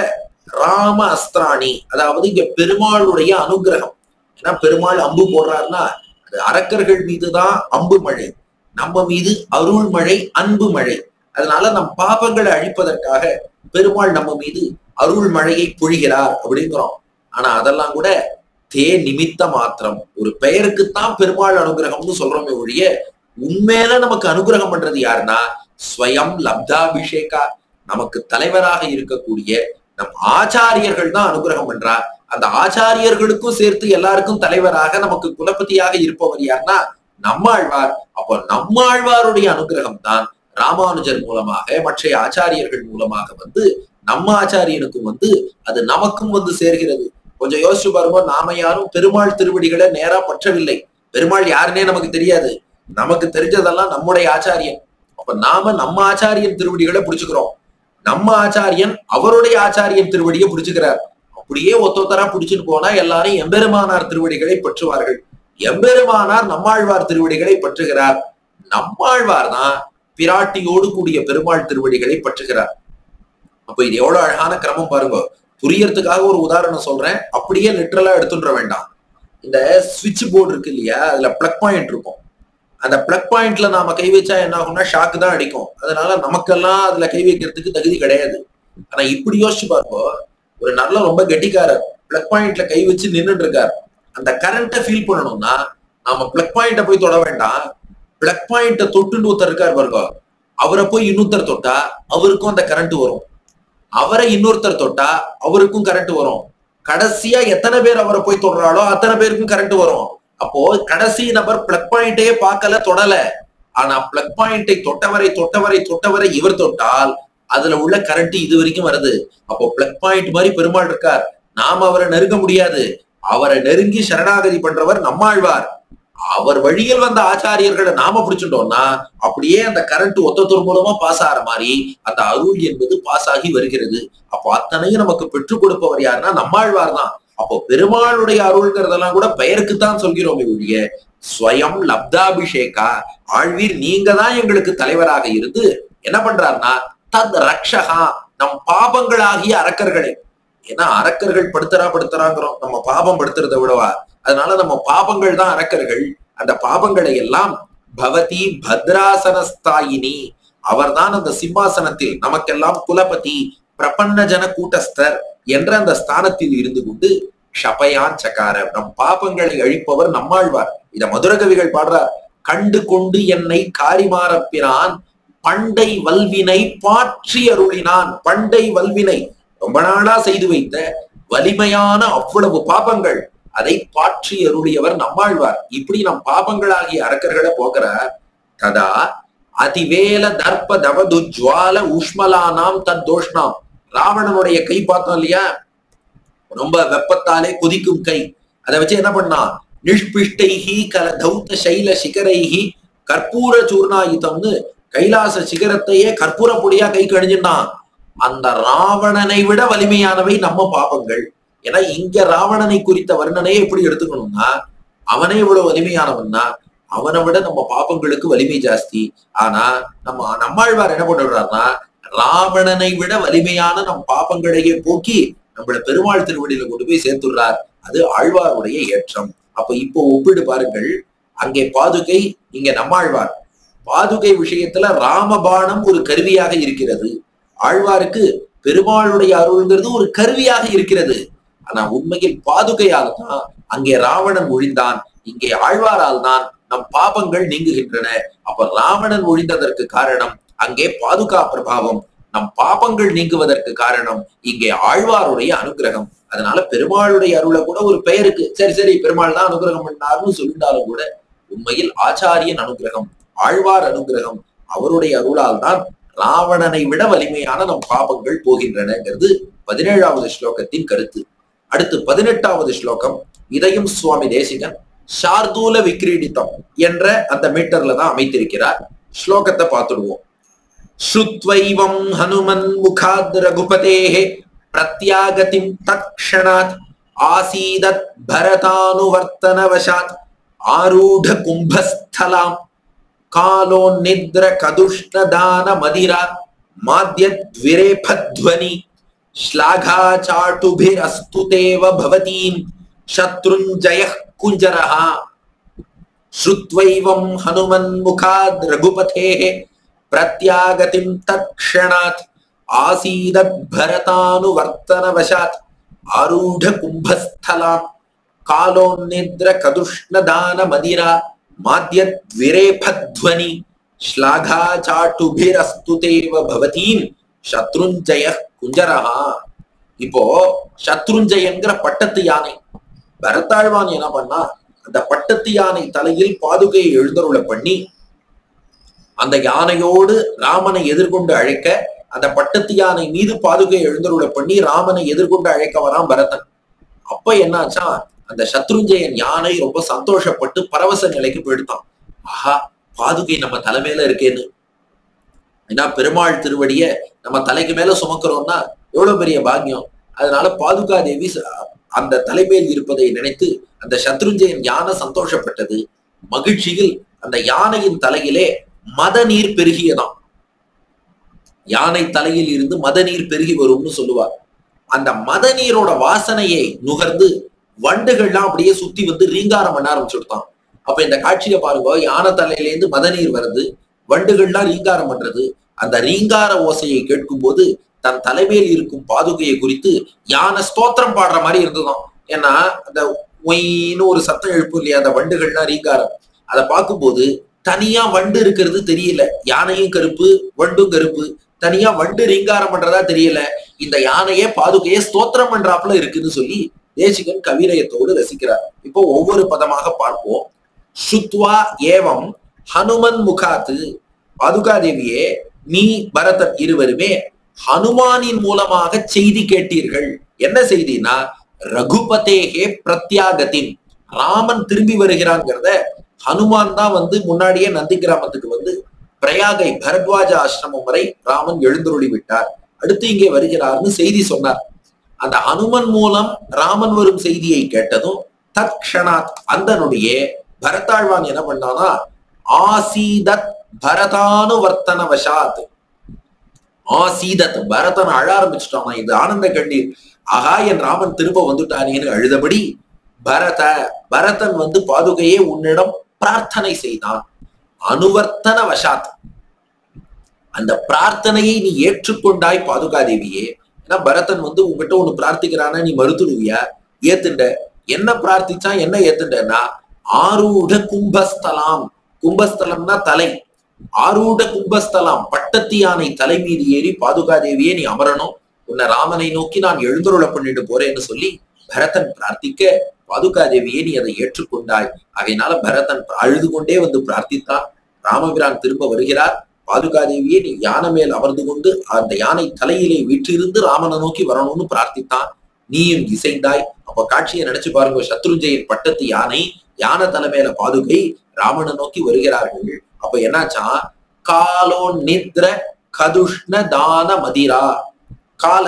Speaker 1: ராம அஸ்திராணி அதாவது இங்க பெருமாளுடைய அனுகிரகம் ஏன்னா பெருமாள் அம்பு போடுறாருன்னா அது அரக்கர்கள் மீதுதான் அம்பு மழை நம்ம மீது அருள் மழை அன்பு மழை அதனால நம் பாபங்களை அழிப்பதற்காக பெருமாள் நம்ம மீது அருள் மழையை பொழிகிறார் அப்படிங்கிறோம் ஆனா அதெல்லாம் கூட தே நிமித்த மாத்திரம் ஒரு பெயருக்குத்தான் பெருமாள் அனுகிரகம்னு சொல்றோமே ஒழிய உண்மையில நமக்கு அனுகிரகம் பண்றது யாருன்னா ஸ்வயம் லப்தாபிஷேகா நமக்கு தலைவராக இருக்கக்கூடிய நம் ஆச்சாரியர்கள் தான் அனுகிரகம் பண்றா அந்த ஆச்சாரியர்களுக்கும் சேர்த்து எல்லாருக்கும் தலைவராக நமக்கு குலபதியாக இருப்பவர் யாருன்னா நம்மாழ்வார் அப்போ நம்மாழ்வாருடைய அனுகிரகம் தான் ராமானுஜர் மூலமாக மற்ற ஆச்சாரியர்கள் மூலமாக வந்து நம்ம ஆச்சாரியனுக்கும் வந்து அது நமக்கும் வந்து சேர்கிறது கொஞ்சம் யோசிச்சு பாருங்க நாம யாரும் பெருமாள் திருவடிகளை நேரா பற்றவில்லை பெருமாள் யாருன்னே நமக்கு தெரியாது நமக்கு தெரிஞ்சதெல்லாம் நம்முடைய ஆச்சாரியன் அப்ப நாம நம்ம ஆச்சாரியன் திருவடிகளை பிடிச்சுக்கிறோம் நம்ம ஆச்சாரியன் அவருடைய ஆச்சாரியன் திருவடியை பிடிச்சுக்கிறார் அப்படியே ஒத்தொத்தரா பிடிச்சிட்டு போனா எல்லாரும் எம்பெருமானார் திருவடிகளை பற்றுவார்கள் எம்பெருமானார் நம்மாழ்வார் திருவடிகளை பற்றுகிறார் நம்மாழ்வார் தான் பிராட்டியோடு கூடிய பெருமாள் திருவடிகளை பற்றுகிறார் அப்ப இது எவ்வளவு அழகான கிரமம் பாருங்க புரியறதுக்காக ஒரு உதாரணம் சொல்றேன் அப்படியே லிட்டரலா எடுத்துன்ற வேண்டாம் இந்த சுவிட்ச் போர்டு இருக்கு இல்லையா அதுல பிளக் பாயிண்ட் இருக்கும் அந்த பிளக் பாயிண்ட்ல நாம கை வச்சா என்ன ஆகும்னா ஷாக்கு தான் அடிக்கும் அதனால நமக்கெல்லாம் அதுல கை வைக்கிறதுக்கு தகுதி கிடையாது ஆனா இப்படி யோசிச்சு பாருங்க ஒரு நல்ல ரொம்ப கெட்டிக்காரர் பிளக் பாயிண்ட்ல கை வச்சு நின்றுட்டு இருக்கார் அந்த கரண்ட்டை ஃபீல் பண்ணணும்னா நாம பிளக் பாயிண்ட போய் தொட வேண்டாம் பிளக் பாயிண்ட தொட்டுன்னு ஒருத்தர் இருக்கார் பாருங்க அவரை போய் இன்னொருத்தர் தொட்டா அவருக்கும் அந்த கரண்ட் வரும் அவரை இன்னொருத்தர் தொட்டா அவருக்கும் கரண்ட் வரும் கடைசியா எத்தனை பேர் அவரை போய் தொடுறாளோ அத்தனை பேருக்கும் கரண்ட் வரும் அப்போ கடைசி நபர் பிளக் பாயிண்டையே பார்க்கல தொடல ஆனா பிளக் பாயிண்டை தொட்டவரை தொட்டவரை தொட்டவரை இவர் தொட்டால் அதுல உள்ள கரண்ட் இது வரைக்கும் வருது அப்போ பிளக் பாயிண்ட் மாதிரி பெருமாள் இருக்கார் நாம அவரை நெருங்க முடியாது அவரை நெருங்கி சரணாகதி பண்றவர் நம்மாழ்வார் அவர் வழியில் வந்த ஆச்சாரியர்களை நாம பிடிச்சிட்டோம்னா அப்படியே அந்த கரண்ட் ஒத்தத்தொரு மூலமா பாஸ் ஆகிற மாதிரி அந்த அருள் என்பது பாஸ் ஆகி வருகிறது அப்போ அத்தனையும் நமக்கு பெற்றுக் கொடுப்பவர் யாருன்னா நம்மாழ்வார் தான் அப்போ பெருமாளுடைய அருள்ங்கிறதெல்லாம் கூட பெயருக்குத்தான் சொல்கிறோமே ஒழிய ஸ்வயம் லப்தாபிஷேகா ஆழ்வீர் நீங்க தான் எங்களுக்கு தலைவராக இருந்து என்ன பண்றாருன்னா தத் ரக்ஷகா நம் பாபங்களாகிய அரக்கர்களை ஏன்னா அரக்கர்கள் படுத்துறா படுத்துறாங்கிறோம் நம்ம பாபம் படுத்துறத விடவா அதனால நம்ம பாபங்கள் தான் அரக்கர்கள் அந்த பாபங்களை எல்லாம் பவதி பத்ராசனஸ்தாயினி அவர்தான் அந்த சிம்மாசனத்தில் நமக்கெல்லாம் குலபதி பிரபன்ன ஜன கூட்டஸ்தர் என்ற அந்த ஸ்தானத்தில் இருந்து கொண்டு ஷபயான் சகார நம் பாபங்களை அழிப்பவர் நம்மாழ்வார் இத மதுரகவிகள் பாடுறார் கண்டு கொண்டு என்னை காரிமாறப்பினான் பண்டை வல்வினை பாற்றி அருளினான் பண்டை வல்வினை ரொம்ப நாளா செய்து வைத்த வலிமையான அவ்வளவு பாபங்கள் அதை பாற்றி அருளியவர் நம்மாழ்வார் இப்படி நம் பாபங்களாகிய அரக்கர்களை போக்குறார் ததா அதிவேல தர்ப்ப தவது ஜுவால உஷ்மலானாம் தத் தோஷ்ணாம் ராவணனுடைய கை பார்த்தோம் இல்லையா ரொம்ப வெப்பத்தாலே கொதிக்கும் கை அதை வச்சு என்ன பண்ணா நிஷ்பிஷ்டைஹி கல தௌத்த சைல சிகரைஹி கற்பூர சூர்ணாயுதம்னு கைலாச சிகரத்தையே கற்பூர பொடியா கை கழிஞ்சுட்டான் அந்த ராவணனை விட வலிமையானவை நம்ம பாபங்கள் ஏன்னா இங்க ராவணனை குறித்த வர்ணனையை எப்படி எடுத்துக்கணும்னா அவனே இவ்வளவு வலிமையானவன்னா அவனை விட நம்ம பாப்பங்களுக்கு வலிமை ஜாஸ்தி ஆனா நம்ம நம்மாழ்வார் என்ன பண்ணுறாருன்னா ராவணனை விட வலிமையான நம் பாப்பங்களையே போக்கி நம்மள பெருமாள் திருவடியில கொண்டு போய் சேர்த்துடுறார் அது ஆழ்வாருடைய ஏற்றம் அப்ப இப்போ ஒப்பிடு பாருங்கள் அங்கே பாதுகை இங்க நம்மாழ்வார் பாதுகை விஷயத்துல ராமபாணம் ஒரு கருவியாக இருக்கிறது ஆழ்வாருக்கு பெருமாளுடைய அருள்ங்கிறது ஒரு கருவியாக இருக்கிறது ஆனா உண்மையில் பாதுகையால் தான் அங்கே ராவணன் ஒழிந்தான் இங்கே ஆழ்வாரால் தான் நம் பாபங்கள் நீங்குகின்றன அப்ப ராவணன் ஒழிந்ததற்கு காரணம் அங்கே பாதுகா பிரபாவம் நம் பாபங்கள் நீங்குவதற்கு காரணம் இங்கே ஆழ்வாருடைய அனுகிரகம் அதனால பெருமாளுடைய அருளை கூட ஒரு பெயருக்கு சரி சரி பெருமாள் தான் அனுகிரகம் பண்ணார்னு சொல்லிட்டாலும் கூட உண்மையில் ஆச்சாரியன் அனுகிரகம் ஆழ்வார் அனுகிரகம் அவருடைய அருளால் தான் ராவணனை விட வலிமையான நம் பாபங்கள் போகின்றனங்கிறது பதினேழாவது ஸ்லோகத்தின் கருத்து அடுத்து பதினெட்டாவது ஸ்லோகம் இதையும் சுவாமி தேசிகன் சார்தூல விக்ரீடித்தம் என்ற அந்த மீட்டர்ல தான் அமைத்திருக்கிறார் ஸ்லோகத்தை பார்த்துடுவோம் ஸ்ருத்வைவம் ஹனுமன் முகாத் ரகுபதேஹே பிரத்யாகதிம் தக்ஷணாத் ஆசீதத் பரதானுவர்த்தனவசாத் ஆரூட கும்பஸ்தலாம் காலோ நித்ர கதுஷ்ணதான மதிரா மாத்யத்விரேபத்வனி श्लाघाचाटुभिरस्तु तेव भवतीं शत्रुञ्जयः कुञ्जरः श्रुत्वैवं हनुमन्मुखाद् रघुपतेः प्रत्यागतिं तत्क्षणात् आसीदद्भरतानुवर्तनवशात् आरूढकुम्भस्थलाम् कालोन्निद्रकदुष्णदानमदिरा माद्यद्विरेफध्वनि श्लाघाचाटुभिरस्तु तेव भवतीं சத்ருஞ்சய குஞ்சரஹா இப்போ சத்ருஞ்சயங்கிற பட்டத்து யானை பரத்தாழ்வான் என்ன பண்ணா அந்த பட்டத்து யானை தலையில் பாதுகையை எழுந்தருள பண்ணி அந்த யானையோடு ராமனை எதிர்கொண்டு அழைக்க அந்த பட்டத்து யானை மீது பாதுகை எழுந்தருள பண்ணி ராமனை எதிர்கொண்டு அழைக்க வரான் பரதன் அப்ப என்னாச்சா அந்த சத்ருஞ்சயன் யானை ரொம்ப சந்தோஷப்பட்டு பரவச நிலைக்கு போயிடுதான் ஆஹா பாதுகை நம்ம தலைமையில இருக்கேன்னு ஏன்னா பெருமாள் திருவடிய நம்ம தலைக்கு மேல சுமக்கிறோம்னா எவ்வளவு பெரிய பாக்கியம் அதனால பாதுகா தேவி அந்த தலைமையில் இருப்பதை நினைத்து அந்த சத்ருஞ்சயன் யானை சந்தோஷப்பட்டது மகிழ்ச்சியில் அந்த யானையின் தலையிலே மத நீர் பெருகியதாம் யானை தலையில் இருந்து மத நீர் பெருகி வரும்னு சொல்லுவார் அந்த மத நீரோட வாசனையை நுகர்ந்து வண்டுகள்லாம் அப்படியே சுத்தி வந்து ரீங்காரம் பண்ண ஆரம்பிச்சுட்டான் அப்ப இந்த காட்சியை பாருங்க யானை தலையிலேருந்து மத நீர் வருது வண்டுகள்லாம் ரீங்காரம் பண்றது அந்த ரீங்கார ஓசையை கேட்கும் போது தன் தலைமையில் இருக்கும் பாதுகையை குறித்து யானை ஸ்தோத்திரம் பாடுற மாதிரி இருந்ததாம் ஏன்னா அந்த ஒயின்னு ஒரு சத்தம் எழுப்பும் இல்லையா அந்த வண்டுகள்லாம் ரீங்காரம் அதை பார்க்கும்போது தனியா வண்டு இருக்கிறது தெரியல யானையும் கருப்பு வண்டும் கருப்பு தனியா வண்டு ரீங்காரம் பண்றதா தெரியல இந்த யானையே பாதுகையே ஸ்தோத்திரம் பண்றாப்புல இருக்குன்னு சொல்லி தேசிகன் கவிரயத்தோடு ரசிக்கிறார் இப்போ ஒவ்வொரு பதமாக பார்ப்போம் சுத்வா ஏவம் ஹனுமன் முகாத்து பாதுகாதேவியே நீ பரதன் இருவருமே ஹனுமானின் மூலமாக செய்தி கேட்டீர்கள் என்ன செய்தினா ரகுபதேகே பிரத்யாகத்தின் ராமன் திரும்பி வருகிறான்ங்கிறத ஹனுமான் தான் வந்து முன்னாடியே நந்தி கிராமத்துக்கு வந்து பிரயாகை பரத்வாஜ ஆசிரமம் வரை ராமன் எழுந்தருளி விட்டார் அடுத்து இங்கே வருகிறார்னு செய்தி சொன்னார் அந்த ஹனுமன் மூலம் ராமன் வரும் செய்தியை கேட்டதும் தத்க்ஷணாத் அந்தனுடைய பரதாழ்வான் என்ன பண்ணானா ஆசீதத் பரதானுவர்த்தன வசாத் ஆசீதத் பரதன் அழ ஆரம்பிச்சுட்டானா இது ஆனந்த கண்ணீர் ஆகா என் ராமன் திரும்ப வந்துட்டானேன்னு அழுதபடி பரத பரதன் வந்து பாதுகையே உன்னிடம் பிரார்த்தனை செய்தான் அனுவர்த்தன வசாத் அந்த பிரார்த்தனையை நீ ஏற்றுக்கொண்டாய் பாதுகாதேவியே ஏன்னா பரதன் வந்து உங்ககிட்ட ஒண்ணு பிரார்த்திக்கிறானா நீ மறுத்துடுவியா ஏத்துண்ட என்ன பிரார்த்திச்சா என்ன ஏத்துண்டனா ஆரூட கும்பஸ்தலாம் கும்பஸ்தலம்னா தலை ஆரூட கும்பஸ்தலாம் பட்டத்து யானை தலை மீது ஏறி பாதுகாதேவியே நீ அமரணும் உன்னை ராமனை நோக்கி நான் எழுந்தருள பண்ணிட்டு போறேன்னு சொல்லி பரதன் பிரார்த்திக்க பாதுகாதேவியே நீ அதை ஏற்றுக்கொண்டாய் ஆகையினால பரதன் அழுது கொண்டே வந்து பிரார்த்தித்தான் ராமபிரான் திரும்ப வருகிறார் பாதுகாதேவியே நீ யானை மேல் அமர்ந்து கொண்டு அந்த யானை தலையிலே வீற்றிருந்து ராமனை நோக்கி வரணும்னு பிரார்த்தித்தான் நீயும் இசைந்தாய் அப்ப காட்சியை நினைச்சு பாருங்க சத்ருஞ்சயின் பட்டத்து யானை யானை தலைமையில பாதுகை ராமனை நோக்கி வருகிறார்கள் அப்ப என்னாச்சா காலோ நித்ர கதுஷ்ண தான மதிரா கால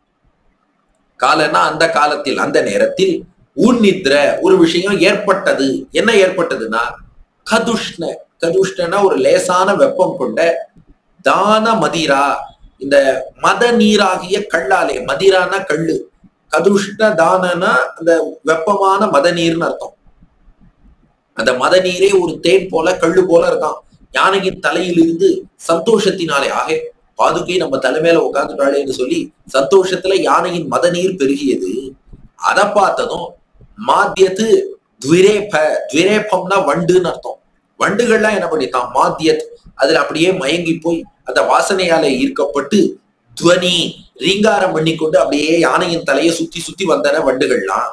Speaker 1: காலன்னா அந்த காலத்தில் அந்த நேரத்தில் உன்னித்ர ஒரு விஷயம் ஏற்பட்டது என்ன ஏற்பட்டதுன்னா கதுஷ்ண கதுஷ்ணனா ஒரு லேசான வெப்பம் கொண்ட தான மதிரா இந்த மத நீராகிய கல்லாலே மதிரானா கல்லு கதுஷ்ண தானனா அந்த வெப்பமான மத நீர்னு அர்த்தம் அந்த மத நீரே ஒரு தேன் போல கல்லு போல இருக்கான் யானையின் தலையிலிருந்து சந்தோஷத்தினாலே ஆக பாதுகை நம்ம தலைமையில உட்காந்துட்டாளேன்னு சொல்லி சந்தோஷத்துல யானையின் மத நீர் பெருகியது அதை பார்த்ததும் மாத்தியத்து துவிரேப துவிரேபம்னா வண்டுன்னு அர்த்தம் வண்டுகள்லாம் என்ன பண்ணிட்டான் மாத்தியத் அதுல அப்படியே மயங்கி போய் அந்த வாசனையாலே ஈர்க்கப்பட்டு துவனி ரீங்காரம் பண்ணிக்கொண்டு அப்படியே யானையின் தலையை சுத்தி சுத்தி வந்தன வண்டுகள்லாம்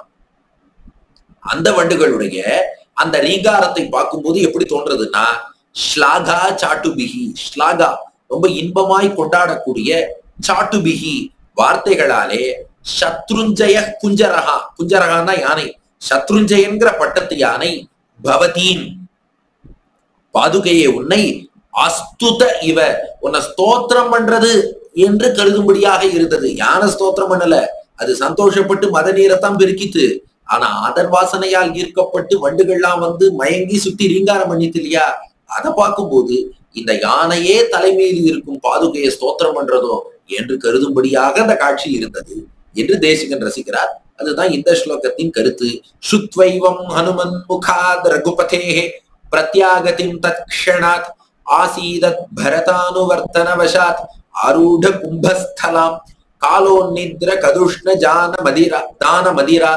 Speaker 1: அந்த வண்டுகளுடைய அந்த ரீங்காரத்தை பார்க்கும்போது எப்படி தோன்றதுன்னா ஸ்லாகா சாட்டுபிகி ஸ்லாகா ரொம்ப இன்பமாய் கொண்டாடக்கூடிய சாட்டுபிகி வார்த்தைகளாலே சத்ருஞ்சய குஞ்சரகா குஞ்சரகான்னா யானை சத்ருஞ்சயன்கிற பட்டத்து யானை பவதீன் பாதுகையே உன்னை அஸ்துத இவ உன்னை ஸ்தோத்திரம் பண்றது என்று கருதும்படியாக இருந்தது யானை ஸ்தோத்திரம் பண்ணல அது சந்தோஷப்பட்டு மத நீரைத்தான் பெருக்கித்து ஆனா அதன் வாசனையால் ஈர்க்கப்பட்டு வண்டுகள்லாம் வந்து மயங்கி சுத்தி ரீங்காரம் பண்ணித்து இல்லையா அதை பார்க்கும்போது இந்த யானையே தலைமையில் இருக்கும் பாதுகையை ஸ்தோத்திரம் பண்றதோ என்று கருதும்படியாக அந்த காட்சி இருந்தது என்று தேசிகன் ரசிக்கிறார் அதுதான் இந்த ஸ்லோகத்தின் கருத்து சுத்வைவம் ஹனுமன் முகாத் ரகுபதேஹே பிரத்யாகதிம் தத்க்ஷணாத் ஆசீதத் பரதானுவர்த்தனவசாத் ஆரூட கும்பஸ்தலாம் காலோன்னித்ர கதுஷ்ண ஜான மதிரா தான மதிரா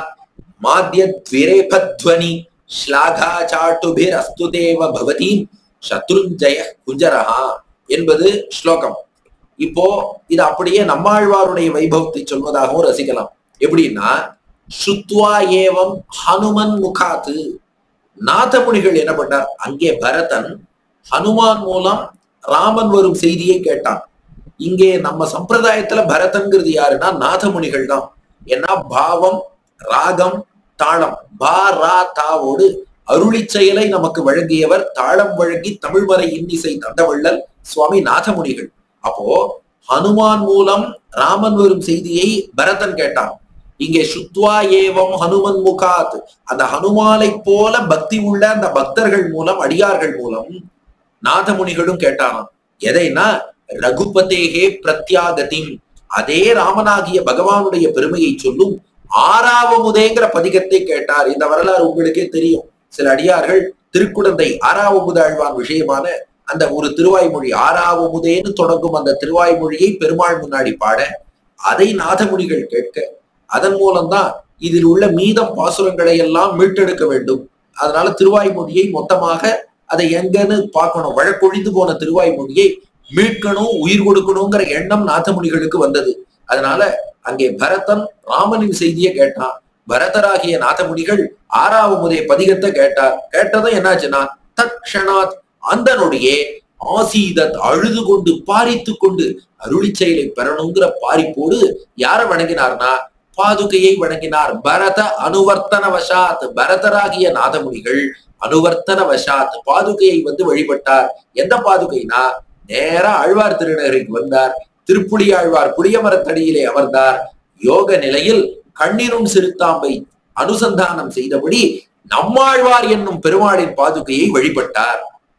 Speaker 1: மாத்யத்விரேபத்வனி ஸ்லாகா சாட்டுபிர் அஸ்துதேவ பவதீம் சத்ருஞ்சய குஞ்சரஹா என்பது ஸ்லோகம் இப்போ இது அப்படியே நம்மாழ்வாருடைய வைபவத்தை சொல்வதாகவும் ரசிக்கலாம் எப்படின்னா சுத்வா ஏவம் ஹனுமன் முகாத்து நாதமுனிகள் என்ன பண்ணார் அங்கே பரதன் ஹனுமான் மூலம் ராமன் வரும் செய்தியை கேட்டான் இங்கே நம்ம சம்பிரதாயத்துல பரதன்கிறது யாருன்னா நாதமுனிகள் தான் ஏன்னா பாவம் ராகம் தாளம் பா ரா தாவோடு அருளி செயலை நமக்கு வழங்கியவர் தாளம் வழங்கி தமிழ்மறை இன்னிசை தந்தவள்ளல் சுவாமி நாதமுனிகள் அப்போ ஹனுமான் மூலம் ராமன் வரும் செய்தியை பரதன் கேட்டான் இங்கே சுத்வா ஏவம் ஹனுமன் முகாத் அந்த ஹனுமானை போல பக்தி உள்ள அந்த பக்தர்கள் மூலம் அடியார்கள் மூலம் நாதமுனிகளும் கேட்டானாம் எதைன்னா ரகுபதேகே பிரத்யாகதிம் அதே ராமனாகிய பகவானுடைய பெருமையை சொல்லும் ஆறாவமுதேங்கிற பதிகத்தை கேட்டார் இந்த வரலாறு உங்களுக்கே தெரியும் சில அடியார்கள் திருக்குடந்தை ஆறாவமுதாழ்வான் விஷயமான அந்த ஒரு திருவாய்மொழி ஆறாவமுதேன்னு தொடங்கும் அந்த திருவாய்மொழியை பெருமாள் முன்னாடி பாட அதை நாதமுனிகள் கேட்க அதன் மூலம்தான் இதில் உள்ள மீதம் பாசுரங்களை எல்லாம் மீட்டெடுக்க வேண்டும் அதனால திருவாய்மொழியை மொத்தமாக அதை எங்கன்னு பார்க்கணும் வழக்கொழிந்து போன திருவாய்மொழியை மீட்கணும் உயிர் கொடுக்கணுங்கிற எண்ணம் நாதமுனிகளுக்கு வந்தது அதனால அங்கே பரதன் ராமனின் செய்தியை கேட்டான் பரதராகிய நாதமுனிகள் ஆறாவமுதே பதிகத்தை கேட்டார் கேட்டதும் என்னாச்சுன்னா தக்ஷணாத் அந்த நொடியே ஆசீதத் அழுது கொண்டு பாரித்து கொண்டு அருளி செயலை பெறணுங்கிற பாரிப்போடு யார வணங்கினார்னா பாதுகையை வணங்கினார் பரத அனுவர்த்தன வசாத் பரதராகிய நாதமுனிகள் அனுவர்த்தன வசாத் பாதுகையை வந்து வழிபட்டார் எந்த பாதுகைனா நேரா ஆழ்வார் திருநகருக்கு வந்தார் திருப்புலி ஆழ்வார் புளியமரத்தடியிலே அமர்ந்தார் யோக நிலையில் கண்ணினும் சிறுத்தாம்பை அனுசந்தானம் செய்தபடி நம்மாழ்வார் என்னும் பெருமாளின் பாதுகையை வழிபட்டார்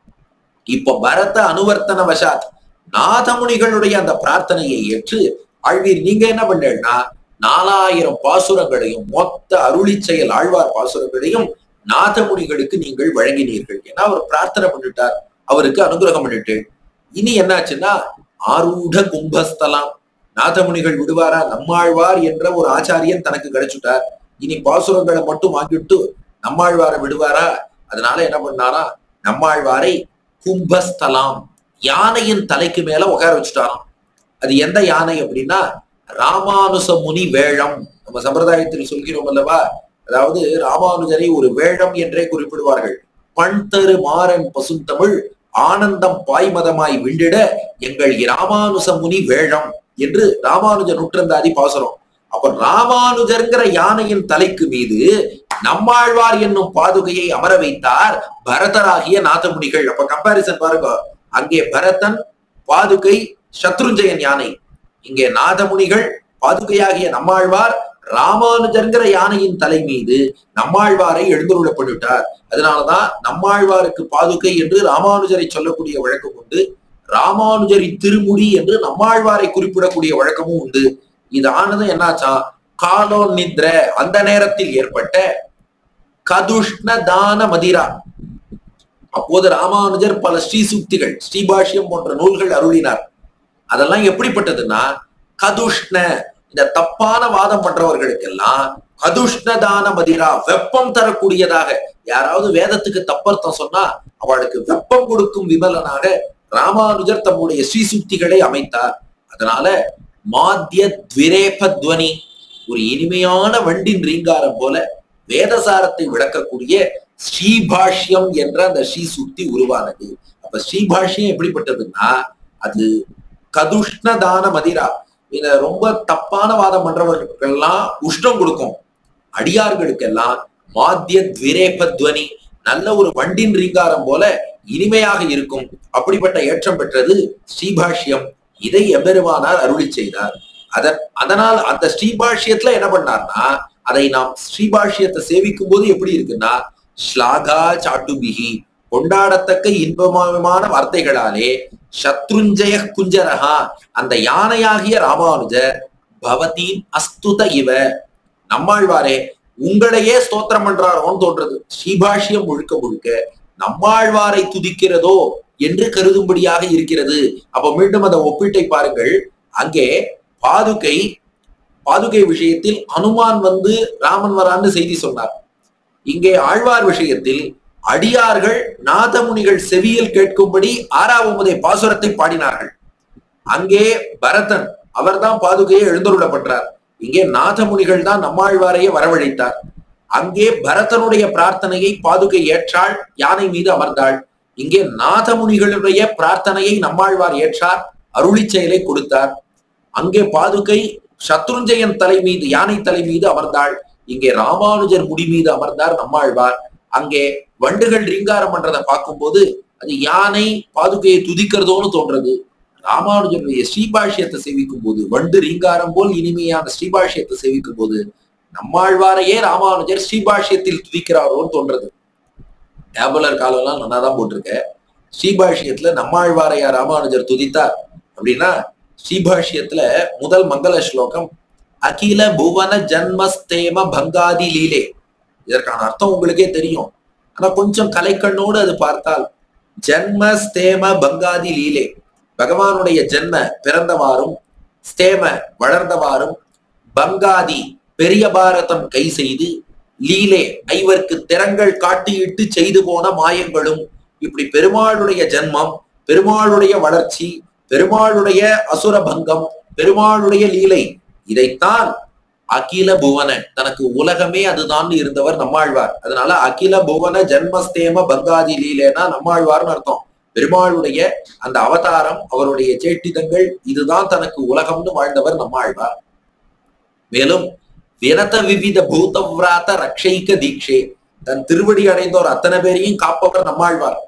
Speaker 1: இப்ப பரத அனுவர்த்தன வசாத் நாதமுனிகளுடைய அந்த பிரார்த்தனையை ஏற்று ஆழ்வீர் நீங்க என்ன பண்ணேன்னா நாலாயிரம் பாசுரங்களையும் மொத்த அருளி செயல் ஆழ்வார் பாசுரங்களையும் நாதமுனிகளுக்கு நீங்கள் வழங்கினீர்கள் ஏன்னா அவர் பிரார்த்தனை பண்ணிட்டார் அவருக்கு அனுகிரகம் பண்ணிட்டு இனி என்னாச்சுன்னா ஆரூட கும்பஸ்தலாம் நாதமுனிகள் விடுவாரா நம்மாழ்வார் என்ற ஒரு ஆச்சாரியன் தனக்கு கிடைச்சுட்டார் இனி பாசுரங்களை மட்டும் வாங்கிட்டு நம்மாழ்வாரை விடுவாரா அதனால என்ன பண்ணாரா நம்மாழ்வாரை கும்பஸ்தலாம் யானையின் தலைக்கு மேல உட்கார வச்சுட்டாராம் அது எந்த யானை அப்படின்னா ராமானுச முனி வேழம் நம்ம சம்பிரதாயத்தில் சொல்கிறோம் அல்லவா அதாவது ராமானுஜரை ஒரு வேழம் என்றே குறிப்பிடுவார்கள் பண் தரு மாறன் பசுந்தமிழ் ஆனந்தம் பாய்மதமாய் விண்டிட எங்கள் ராமானுச முனி வேழம் என்று ராமானுஜ நூற்றந்தாதி பாசுறோம் அப்ப ராமானுஜர்ங்கிற யானையின் தலைக்கு மீது நம்மாழ்வார் என்னும் பாதுகையை அமர வைத்தார் பரதராகிய நாதமுனிகள் அப்ப கம்பாரிசன் பாருங்க அங்கே பரதன் பாதுகை சத்ருஞ்சயன் யானை இங்கே நாதமுனிகள் பாதுகையாகிய நம்மாழ்வார் ராமானுஜர்ங்கிற யானையின் தலை மீது நம்மாழ்வாரை எழுந்துருள பண்ணிவிட்டார் அதனாலதான் நம்மாழ்வாருக்கு பாதுகை என்று ராமானுஜரை சொல்லக்கூடிய வழக்கம் உண்டு ராமானுஜரின் திருமுடி என்று நம்மாழ்வாரை குறிப்பிடக்கூடிய வழக்கமும் உண்டு இது ஆனது என்னாச்சா காலோ நித்ர அந்த நேரத்தில் ஏற்பட்ட கதுஷ்ண தான மதிரா அப்போது ராமானுஜர் பல ஸ்ரீசுக்திகள் ஸ்ரீபாஷ்யம் போன்ற நூல்கள் அருளினார் அதெல்லாம் எப்படிப்பட்டதுன்னா கதுஷ்ண இந்த தப்பான வாதம் பண்றவர்களுக்கெல்லாம் கதுஷ்ணதான மதிரா வெப்பம் தரக்கூடியதாக யாராவது வேதத்துக்கு தப்பர்த்தம் சொன்னா அவளுக்கு வெப்பம் கொடுக்கும் விமலனாக ராமானுஜர் தம்முடைய ஸ்ரீசுக்திகளை அமைத்தார் அதனால மாத்திய துவிரேபத்வனி ஒரு இனிமையான வண்டின் ரீங்காரம் போல வேதசாரத்தை விளக்கக்கூடிய ஸ்ரீபாஷ்யம் என்ற அந்த ஸ்ரீசுக்தி உருவானது அப்ப ஸ்ரீபாஷ்யம் எப்படிப்பட்டதுன்னா அது கதுஷ்ணதான மதிரா இத ரொம்ப தப்பான வாதம் பண்றவர்களுக்கெல்லாம் உஷ்ணம் கொடுக்கும் அடியார்களுக்கெல்லாம் மாத்திய துவிரேபத்வனி நல்ல ஒரு வண்டின் ரீங்காரம் போல இனிமையாக இருக்கும் அப்படிப்பட்ட ஏற்றம் பெற்றது ஸ்ரீபாஷ்யம் இதை எம்பெருமானார் அருளி செய்தார் அதன் அதனால் அந்த ஸ்ரீபாஷ்யத்துல என்ன பண்ணார்னா அதை நாம் ஸ்ரீபாஷ்யத்தை சேவிக்கும் போது எப்படி இருக்குன்னா ஸ்லாகா சாட்டுபிகி கொண்டாடத்தக்க இன்பமயமான வார்த்தைகளாலே சத்ருஞ்சய குஞ்சரஹா அந்த யானையாகிய ராமானுஜர் பவதீன் அஸ்துத இவ நம்மாழ்வாரே உங்களையே ஸ்தோத்திரம் பண்றாரோன்னு தோன்றது ஸ்ரீபாஷ்யம் முழுக்க முழுக்க நம்மாழ்வாரை துதிக்கிறதோ என்று கருதும்படியாக இருக்கிறது அப்ப மீண்டும் அந்த ஒப்பீட்டை பாருங்கள் அங்கே பாதுகை பாதுகை விஷயத்தில் ஹனுமான் வந்து ராமன் வரான்னு செய்தி சொன்னார் இங்கே ஆழ்வார் விஷயத்தில் அடியார்கள் நாதமுனிகள் செவியில் கேட்கும்படி ஆறாவது பாசுரத்தை பாடினார்கள் அங்கே பரதன் அவர்தான் பாதுகையை எழுந்தருளப்பட்டார் இங்கே நாதமுனிகள் தான் நம்மாழ்வாரையே வரவழைத்தார் அங்கே பரதனுடைய பிரார்த்தனையை பாதுகை ஏற்றாள் யானை மீது அமர்ந்தாள் இங்கே நாதமுனிகளுடைய பிரார்த்தனையை நம்மாழ்வார் ஏற்றார் அருளி செயலை கொடுத்தார் அங்கே பாதுகை சத்ருஞ்சயன் தலை மீது யானை தலை மீது அமர்ந்தாள் இங்கே ராமானுஜர் முடி மீது அமர்ந்தார் நம்மாழ்வார் அங்கே வண்டுகள் ரீங்காரம் பண்றதை பார்க்கும்போது அது யானை பாதுகையை துதிக்கிறதோன்னு தோன்றது ராமானுஜருடைய ஸ்ரீபாஷ்யத்தை சேவிக்கும் போது வண்டு ரீங்காரம் போல் இனிமையான ஸ்ரீபாஷ்யத்தை சேவிக்கும் போது நம்மாழ்வாரையே ராமானுஜர் ஸ்ரீபாஷ்யத்தில் துதிக்கிறாரோன்னு தோன்றது டேபுலர் காலம்லாம் நல்லா தான் போட்டிருக்க ஸ்ரீபாஷ்யத்துல நம்மாழ்வாரையா ராமானுஜர் துதித்தார் அப்படின்னா ஸ்ரீபாஷ்யத்துல முதல் மங்கள ஸ்லோகம் அகில புவன ஜன்மஸ்தேம பங்காதி லீலே இதற்கான அர்த்தம் உங்களுக்கே தெரியும் ஆனா கொஞ்சம் கலைக்கண்ணோடு அது பார்த்தால் ஜன்மஸ்தேம பங்காதி லீலே பகவானுடைய ஜென்ம பிறந்தவாறும் ஸ்தேம வளர்ந்தவாறும் பங்காதி பெரிய பாரதம் கை செய்து லீலே ஐவர்க்கு திறங்கள் காட்டியிட்டு செய்து போன மாயங்களும் இப்படி பெருமாளுடைய ஜென்மம் பெருமாளுடைய வளர்ச்சி பெருமாளுடைய அசுர பங்கம் பெருமாளுடைய லீலை இதைத்தான் அகில புவன தனக்கு உலகமே அதுதான் இருந்தவர் நம்மாழ்வார் அதனால அகில புவன ஜென்மஸ்தேம பங்காதி லீலேனா நம்மாழ்வார்னு அர்த்தம் பெருமாளுடைய அந்த அவதாரம் அவருடைய சேட்டிதங்கள் இதுதான் தனக்கு உலகம்னு வாழ்ந்தவர் நம்மாழ்வார் மேலும் விரத விவித பூதவ்ராத ரக்ஷைக்க தீட்சே தன் திருவடி அடைந்தோர் அத்தனை பேரையும் காப்பவர் நம்மாழ்வார்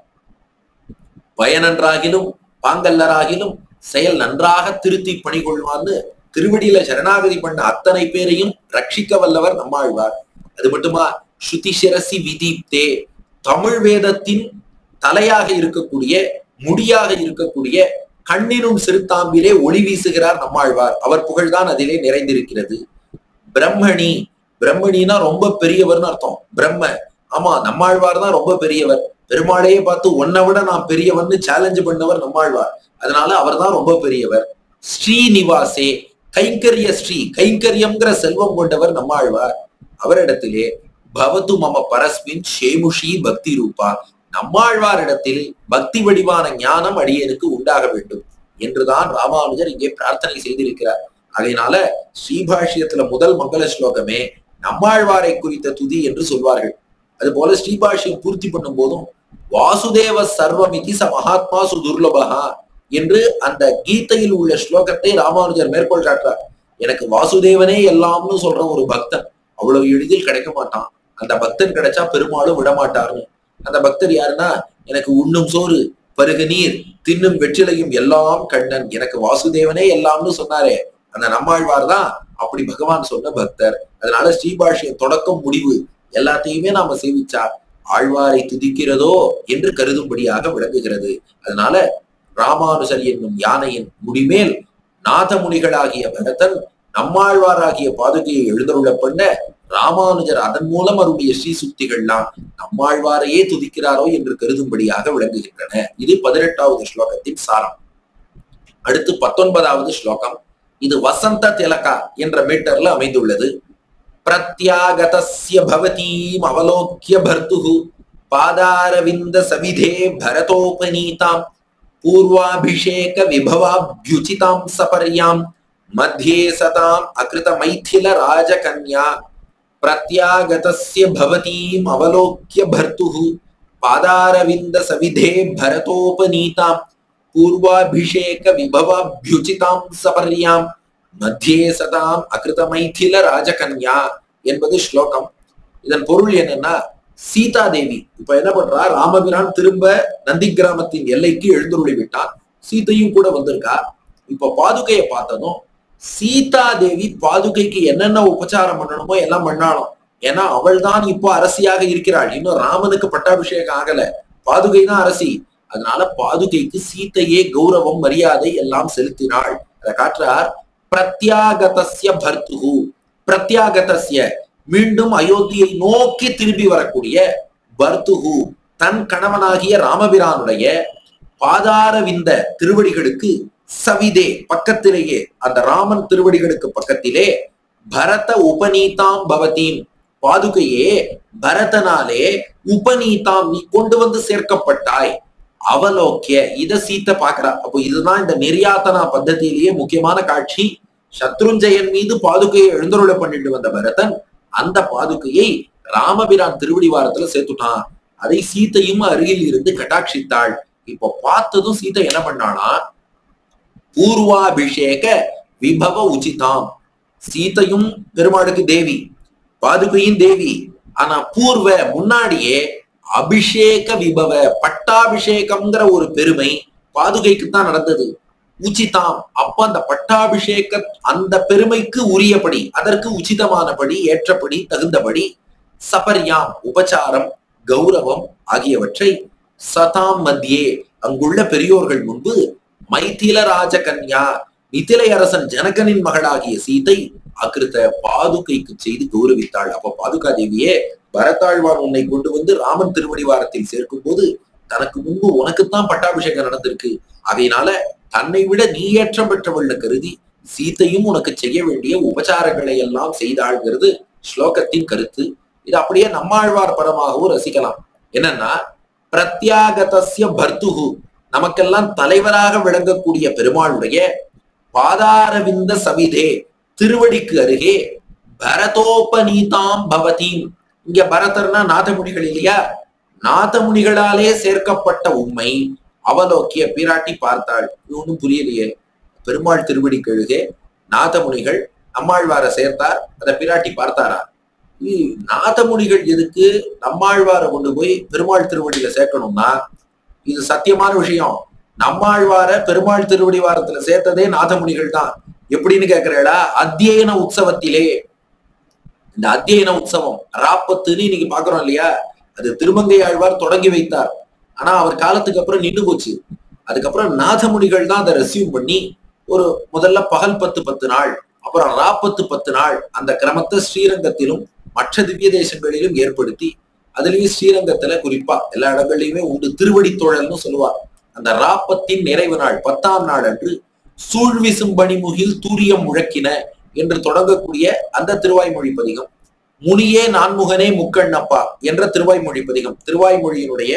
Speaker 1: பயனன்றாகிலும் பாங்கல்லராகிலும் செயல் நன்றாக திருத்தி பணி கொள்வான்னு திருவடியில சரணாகதி பண்ண அத்தனை பேரையும் ரட்சிக்க வல்லவர் நம்மாழ்வார் அது மட்டுமா ஸ்ருதி சிரசி விதீப்தே தமிழ் வேதத்தின் தலையாக இருக்கக்கூடிய முடியாக இருக்கக்கூடிய கண்ணினும் சிறுத்தாம்பிலே ஒளி வீசுகிறார் நம்மாழ்வார் அவர் புகழ்தான் அதிலே நிறைந்திருக்கிறது பிரம்மணி பிரம்மணினா ரொம்ப பெரியவர்னு அர்த்தம் பிரம்ம ஆமா நம்மாழ்வார் தான் ரொம்ப பெரியவர் பெருமாளையே பார்த்து உன்னை விட நான் பெரியவர்னு சேலஞ்ச் பண்ணவர் நம்மாழ்வார் அதனால அவர் தான் ரொம்ப பெரியவர் ஸ்ரீனிவாசே கைங்கரிய ஸ்ரீ கைங்கரியம்ங்கிற செல்வம் கொண்டவர் நம்மாழ்வார் அவரிடத்திலே பவது மம பரஸ்மின் ஷேமுஷி பக்தி ரூபா நம்மாழ்வாரிடத்தில் பக்தி வடிவான ஞானம் அடியனுக்கு உண்டாக வேண்டும் என்றுதான் ராமானுஜர் இங்கே பிரார்த்தனை செய்திருக்கிறார் அதனால ஸ்ரீபாஷ்யத்துல முதல் மங்கள ஸ்லோகமே நம்மாழ்வாரை குறித்த துதி என்று சொல்வார்கள் அது போல ஸ்ரீபாஷ்யம் பூர்த்தி பண்ணும் போதும் வாசுதேவ சர்வமிதி ச மகாத்மா சுதுர்லபகா என்று அந்த கீதையில் உள்ள ஸ்லோகத்தை ராமானுஜர் மேற்கோள் காட்டுறார் எனக்கு வாசுதேவனே எல்லாம்னு சொல்ற ஒரு பக்தன் அவ்வளவு எளிதில் கிடைக்க மாட்டான் அந்த பக்தன் கிடைச்சா பெருமாளும் விடமாட்டார்னு அந்த பக்தர் யாருன்னா எனக்கு உண்ணும் சோறு பருகு நீர் தின்னும் வெற்றிலையும் எல்லாம் கண்ணன் எனக்கு வாசுதேவனே எல்லாம்னு சொன்னாரே அந்த நம்மாழ்வார் தான் அப்படி பகவான் சொன்ன பக்தர் அதனால ஸ்ரீபாஷ்யம் தொடக்கம் முடிவு எல்லாத்தையுமே நாம சேவிச்சா ஆழ்வாரை துதிக்கிறதோ என்று கருதும்படியாக விளங்குகிறது அதனால ராமானுஜர் என்னும் யானையின் முடிமேல் நாதமுனிகளாகிய பரதன் நம்மாழ்வாராகிய பாதுகையை எழுந்தருள பண்ண ராமானுஜர் அதன் மூலம் அவருடைய ஸ்ரீ சுத்திகள்லாம் நம்மாழ்வாரையே துதிக்கிறாரோ என்று கருதும்படியாக விளங்குகின்றன இது பதினெட்டாவது ஸ்லோகத்தின் சாரம் அடுத்து பத்தொன்பதாவது ஸ்லோகம் இது வசந்த திலகா என்ற மீட்டர்ல அமைந்துள்ளது பிரத்யாகதஸ்ய பவதீம் அவலோக்கிய பர்த்துஹு பாதாரவிந்த சவிதே பரதோபநீதாம் பூர்வாபிஷேக விபவாபியுச்சிதாம் சபர்யாம் மத்தியே சதாம் அகிருத மைथिल ராஜகன்யா பிரத்யாகதஸ்ய பவதீம் அவலோக்கிய பர்த்துஹு பாதாரவிந்த சவிதே பரதோபநீதாம் பூர்வாபிஷேக விபவாபியுச்சிதாம் சபர்யாம் மத்தியே சதாம் அகிருத மைथिल ராஜகன்யா என்பது ஸ்லோகம் இதன் பொருள் என்னன்னா சீதா தேவி இப்ப என்ன பண்றா ராமபிரான் திரும்ப நந்தி கிராமத்தின் எல்லைக்கு எழுந்துருளி விட்டான் சீதையும் கூட வந்திருக்கா இப்ப பாதுகையை பார்த்ததும் சீதா தேவி பாதுகைக்கு என்னென்ன உபச்சாரம் பண்ணணுமோ எல்லாம் பண்ணாலும் ஏன்னா அவள் தான் இப்போ அரசியாக இருக்கிறாள் இன்னும் ராமனுக்கு பட்டாபிஷேகம் ஆகல பாதுகை தான் அரசி அதனால பாதுகைக்கு சீதையே கௌரவம் மரியாதை எல்லாம் செலுத்தினாள் அதை காட்டுறார் பிரத்யாகதஸ்ய பர்த்துகு பிரத்யாகதஸ்ய மீண்டும் அயோத்தியை நோக்கி திரும்பி வரக்கூடிய பர்த்துகு தன் கணவனாகிய ராமபிரானுடைய பாதார விந்த திருவடிகளுக்கு சவிதே பக்கத்திலேயே அந்த ராமன் திருவடிகளுக்கு பக்கத்திலே பரத உபநீதாம் பவதீம் பாதுகையே பரதனாலே உபநீதாம் நீ கொண்டு வந்து சேர்க்கப்பட்டாய் அவலோக்கிய இத சீத்த பாக்குறா அப்போ இதுதான் இந்த நிர்யாத்தனா பద్ధதியிலேயே முக்கியமான காட்சி சத்ருஞ்சயன் மீது பாதுகையை எழுந்தருள பண்ணிட்டு வந்த பரதன் அந்த பாதுகையை ராமபிரான் திருவடிவாரத்துல சேர்த்துட்டான் அதை சீத்தையும் அருகில் இருந்து கட்டாட்சித்தாள் இப்போ பார்த்ததும் சீதை என்ன பண்ணானா பூர்வாபிஷேக விபவ உச்சிதாம் சீதையும் பெருமாளுக்கு தேவி பாதுகையும் தேவி ஆனா பூர்வ முன்னாடியே அபிஷேக விபவ பட்டாபிஷேகம்ங்கிற ஒரு பெருமை பாதுகைக்கு தான் நடந்தது உச்சிதாம் அப்ப அந்த பட்டாபிஷேக அந்த பெருமைக்கு உரியபடி அதற்கு உச்சிதமானபடி ஏற்றபடி தகுந்தபடி சபர்யாம் உபச்சாரம் கௌரவம் ஆகியவற்றை சதாம் மத்தியே அங்குள்ள பெரியோர்கள் முன்பு மைத்தில ராஜகன்யா மிதிலை அரசன் ஜனகனின் மகளாகிய சீதை அகிருத்த பாதுகைக்கு செய்து கௌரவித்தாள் அப்ப பாதுகா தேவியே பரத்தாழ்வான் உன்னை கொண்டு வந்து ராமன் திருவடிவாரத்தில் சேர்க்கும் போது தனக்கு முன்பு உனக்குத்தான் பட்டாபிஷேகம் நடந்திருக்கு அதையினால தன்னை விட நீ ஏற்றம் பெற்றவள்னு கருதி சீத்தையும் உனக்கு செய்ய வேண்டிய உபச்சாரங்களை எல்லாம் செய்தாள்ங்கிறது ஸ்லோகத்தின் கருத்து இது அப்படியே நம்மாழ்வார் படமாகவும் ரசிக்கலாம் என்னன்னா பிரத்யாகதஸ்ய பர்த்துகு நமக்கெல்லாம் தலைவராக விளங்கக்கூடிய பெருமாளுடைய பாதாரவிந்த சவிதே திருவடிக்கு அருகே பரதோபநீதாம் பவதீம் இங்க பரதர்னா நாதமுனிகள் இல்லையா நாதமுனிகளாலே சேர்க்கப்பட்ட உண்மை அவலோக்கிய பிராட்டி பார்த்தாள் இது ஒண்ணும் புரியலையே பெருமாள் திருவடி கழுகே நாதமுனிகள் நம்மாழ்வார சேர்த்தார் அதை பிராட்டி பார்த்தாரா இ- நாதமுனிகள் எதுக்கு நம்மாழ்வார கொண்டு போய் பெருமாள் திருவடியில சேர்க்கணும்னா இது சத்தியமான விஷயம் நம்மாழ்வார பெருமாள் திருவடி வாரத்துல சேர்த்ததே நாதமுனிகள் தான் எப்படின்னு கேக்குறேடா அத்தியன உற்சவத்திலே இந்த அத்தியன உற்சவம் ராப்பத்துன்னு இன்னைக்கு பாக்குறோம் இல்லையா அது திருமங்கை ஆழ்வார் தொடங்கி வைத்தார் ஆனா அவர் காலத்துக்கு அப்புறம் நின்று போச்சு அதுக்கப்புறம் நாதமுனிகள் தான் அதை ரெசியூம் பண்ணி ஒரு முதல்ல பகல் பத்து பத்து நாள் அப்புறம் ராப்பத்து பத்து நாள் அந்த கிரமத்தை ஸ்ரீரங்கத்திலும் மற்ற திவ்ய தேசங்களிலும் ஏற்படுத்தி அதுலயும் ஸ்ரீரங்கத்துல குறிப்பா எல்லா இடங்கள்லயுமே உண்டு திருவடி தோழல்னு சொல்லுவார் அந்த ராப்பத்தின் நிறைவு நாள் பத்தாம் நாள் அன்று சூழ்விசும் பணிமுகில் தூரியம் முழக்கின என்று தொடங்கக்கூடிய அந்த திருவாய்மொழி பதிகம் முனியே நான்முகனே முக்கண்ணப்பா என்ற திருவாய்மொழி பதிகம் திருவாய்மொழியினுடைய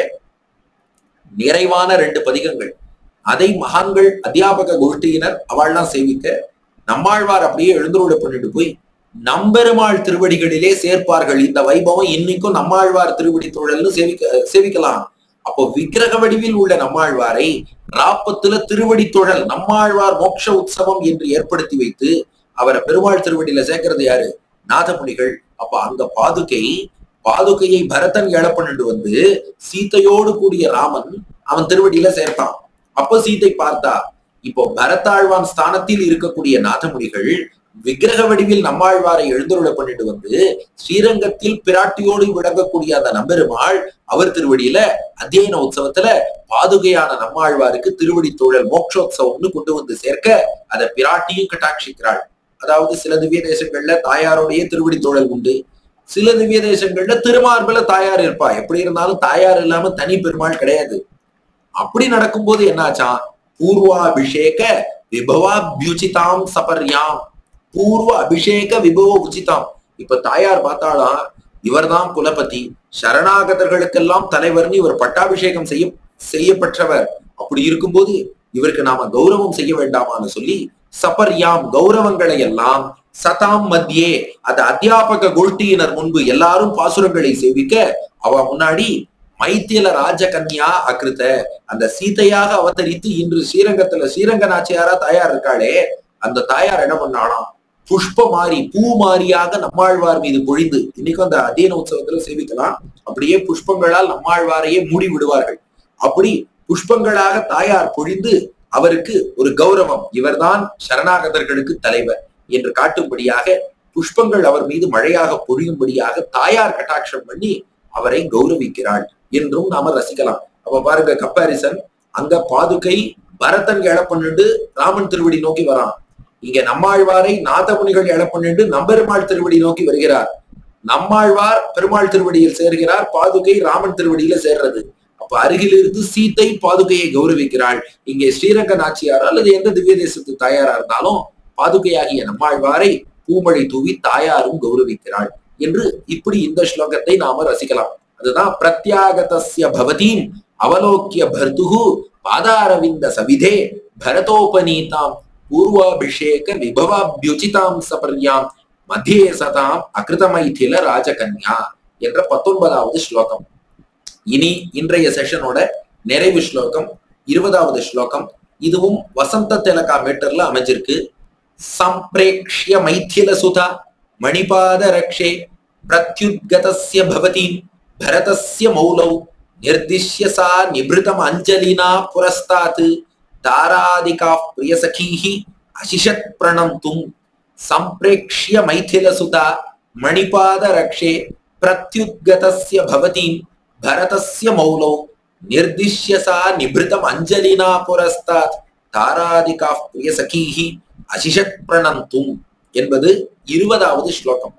Speaker 1: நிறைவான ரெண்டு பதிகங்கள் அதை மகான்கள் அத்தியாபக கோஷ்டியினர் அவள்லாம் சேவிக்க நம்மாழ்வார் அப்படியே எழுந்தருளை பண்ணிட்டு போய் நம்பெருமாள் திருவடிகளிலே சேர்ப்பார்கள் இந்த வைபவம் இன்னைக்கும் நம்மாழ்வார் திருவடி தொழல்னு சேவிக்க சேவிக்கலாம் அப்போ விக்கிரக வடிவில் உள்ள நம்மாழ்வாரை ராப்பத்துல திருவடி தொழல் நம்மாழ்வார் மோட்ச உற்சவம் என்று ஏற்படுத்தி வைத்து அவரை பெருமாள் திருவடியில சேர்க்கிறது யாரு நாதமுனிகள் அப்ப அங்க பாதுகை பாதுகையை பரதன் எழப்பண்ணிட்டு வந்து சீதையோடு கூடிய ராமன் அவன் திருவடியில சேர்த்தான் அப்ப சீதை பார்த்தா இப்போ பரதாழ்வான் ஸ்தானத்தில் இருக்கக்கூடிய நாதமுனிகள் விக்கிரக வடிவில் நம்மாழ்வாரை எழுந்தருள பண்ணிட்டு வந்து ஸ்ரீரங்கத்தில் பிராட்டியோடு விளங்கக்கூடிய அந்த நம்பெருமாள் அவர் திருவடியில அத்தியன உற்சவத்துல பாதுகையான நம்மாழ்வாருக்கு திருவடி தோழல் மோட்சோத்சவம்னு கொண்டு வந்து சேர்க்க அதை பிராட்டியும் கட்டாட்சிக்கிறாள் அதாவது சில திவ்ய தேசங்கள்ல தாயாருடைய திருவடி தோழல் உண்டு சில திவ்ய தேசங்கள்ல திருமார்பல தாயார் இருப்பா எப்படி இருந்தாலும் தாயார் இல்லாம தனி பெருமாள் கிடையாது அப்படி நடக்கும்போது என்னாச்சாம் பூர்வாபிஷேக விபவாபியுச்சிதாம் சபர்யாம் பூர்வ அபிஷேக விபவ உச்சிதாம் இப்ப தாயார் பார்த்தாலாம் இவர்தான் குலபதி சரணாகதர்களுக்கெல்லாம் தலைவர்னு இவர் பட்டாபிஷேகம் செய்ய செய்யப்பட்டவர் அப்படி இருக்கும்போது இவருக்கு நாம கௌரவம் செய்ய வேண்டாமான்னு சொல்லி சபர்யாம் கௌரவங்களை எல்லாம் சதாம் மத்தியே அந்த அத்தியாபக கோஷ்டியினர் முன்பு எல்லாரும் பாசுரங்களை சேவிக்க அவ முன்னாடி மைத்தியல ராஜகன்யா அகிருத்த அந்த சீதையாக அவதரித்து இன்று ஸ்ரீரங்கத்துல ஸ்ரீரங்க நாச்சியாரா தாயார் இருக்காளே அந்த தாயார் என்ன பண்ணாலாம் புஷ்ப மாறி பூ மாறியாக நம்மாழ்வார் மீது பொழிந்து இன்னைக்கும் அந்த அத்தியன உற்சவத்துல சேவிக்கலாம் அப்படியே புஷ்பங்களால் நம்மாழ்வாரையே மூடி விடுவார்கள் அப்படி புஷ்பங்களாக தாயார் பொழிந்து அவருக்கு ஒரு கௌரவம் இவர்தான் சரணாகதர்களுக்கு தலைவர் என்று காட்டும்படியாக புஷ்பங்கள் அவர் மீது மழையாக பொழியும்படியாக தாயார் கட்டாட்சம் பண்ணி அவரை கௌரவிக்கிறாள் என்றும் நாம ரசிக்கலாம் அப்ப பாருங்க கம்பாரிசன் அங்க பாதுகை பரதன் எழ பண்ணிட்டு ராமன் திருவடி நோக்கி வரான் இங்க நம்மாழ்வாரை நாதமுனிகள் எழ பண்ணிட்டு நம்பெருமாள் திருவடி நோக்கி வருகிறார் நம்மாழ்வார் பெருமாள் திருவடியில் சேர்கிறார் பாதுகை ராமன் திருவடியில சேர்றது அப்ப அருகில் இருந்து சீத்தை பாதுகையை கௌரவிக்கிறாள் இங்கே ஸ்ரீரங்க நாச்சியார் அல்லது எந்த திவ்ய தேசத்து தாயாரா இருந்தாலும் பாதுகையாகிய நம்மாழ்வாரை பூமழை தூவி தாயாரும் கௌரவிக்கிறாள் என்று இப்படி இந்த ஸ்லோகத்தை நாம ரசிக்கலாம் அதுதான் பிரத்யாகதஸ்ய பவதீம் அவலோக்கிய பர்துகு பாதாரவிந்த சவிதே பரதோபநீதாம் பூர்வாபிஷேக விபவாபியுச்சிதாம் சபர்யாம் மத்தியே சதாம் அகிருதமைதில ராஜகன்யா என்ற பத்தொன்பதாவது ஸ்லோகம் இனி இன்றைய செஷனோட நிறைவு ஸ்லோகம் இருபதாவது ஸ்லோகம் இதுவும் வசந்த திலகா மீட்டர்ல அமைஞ்சிருக்கு சம்பிரேக்ஷ்ய மைथिल சுதா மணிபாத ரக்ஷே பிரத்யுத்கதஸ்ய பவதீம் பரதஸ்ய மௌலௌ நிர்திஷ்ய சா நிபிருதம் அஞ்சலினா புரஸ்தாத் தாராதிகா பிரியசகீஹி அசிஷத் பிரணந்தும் சம்பிரேக்ஷ்ய மைथिल சுதா மணிபாத ரக்ஷே பிரத்யுத்கதஸ்ய பவதீம் பரதஸ்ய மௌலௌ நிர்திஷ்ய சா நிபிருதம் அஞ்சலினா புரஸ்தாத் தாராதிகா பிரியசகீஹி அசிஷத் பிரணந்தும் என்பது இருபதாவது ஸ்லோகம்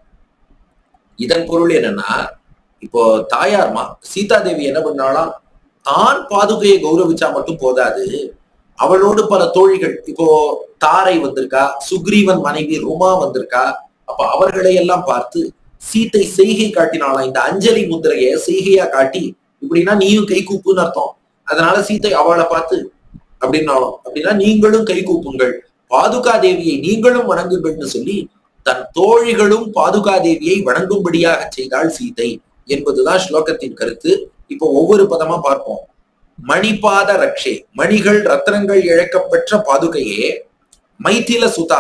Speaker 1: இதன் பொருள் என்னன்னா இப்போ தாயார்மா சீதாதேவி என்ன பண்ணாலாம் தான் பாதுகையை கௌரவிச்சா மட்டும் போதாது அவளோடு பல தோழிகள் இப்போ தாரை வந்திருக்கா சுக்ரீவன் மனைவி ருமா வந்திருக்கா அப்ப அவர்களை எல்லாம் பார்த்து சீத்தை செய்கை காட்டினாலாம் இந்த அஞ்சலி முத்திரைய செய்கையா காட்டி இப்படின்னா நீயும் கை கூப்புன்னு அர்த்தம் அதனால சீத்தை அவளை பார்த்து அப்படின்னாலும் அப்படின்னா நீங்களும் கை கூப்புங்கள் பாதுகா தேவியை நீங்களும் வணங்குங்கள்னு சொல்லி தன் தோழிகளும் பாதுகா தேவியை வணங்கும்படியாக செய்தாள் சீதை என்பதுதான் ஸ்லோகத்தின் கருத்து இப்போ ஒவ்வொரு பதமா பார்ப்போம் மணிபாத ரக்ஷே மணிகள் ரத்னங்கள் இழக்கப்பெற்ற பாதுகையே மைதில சுதா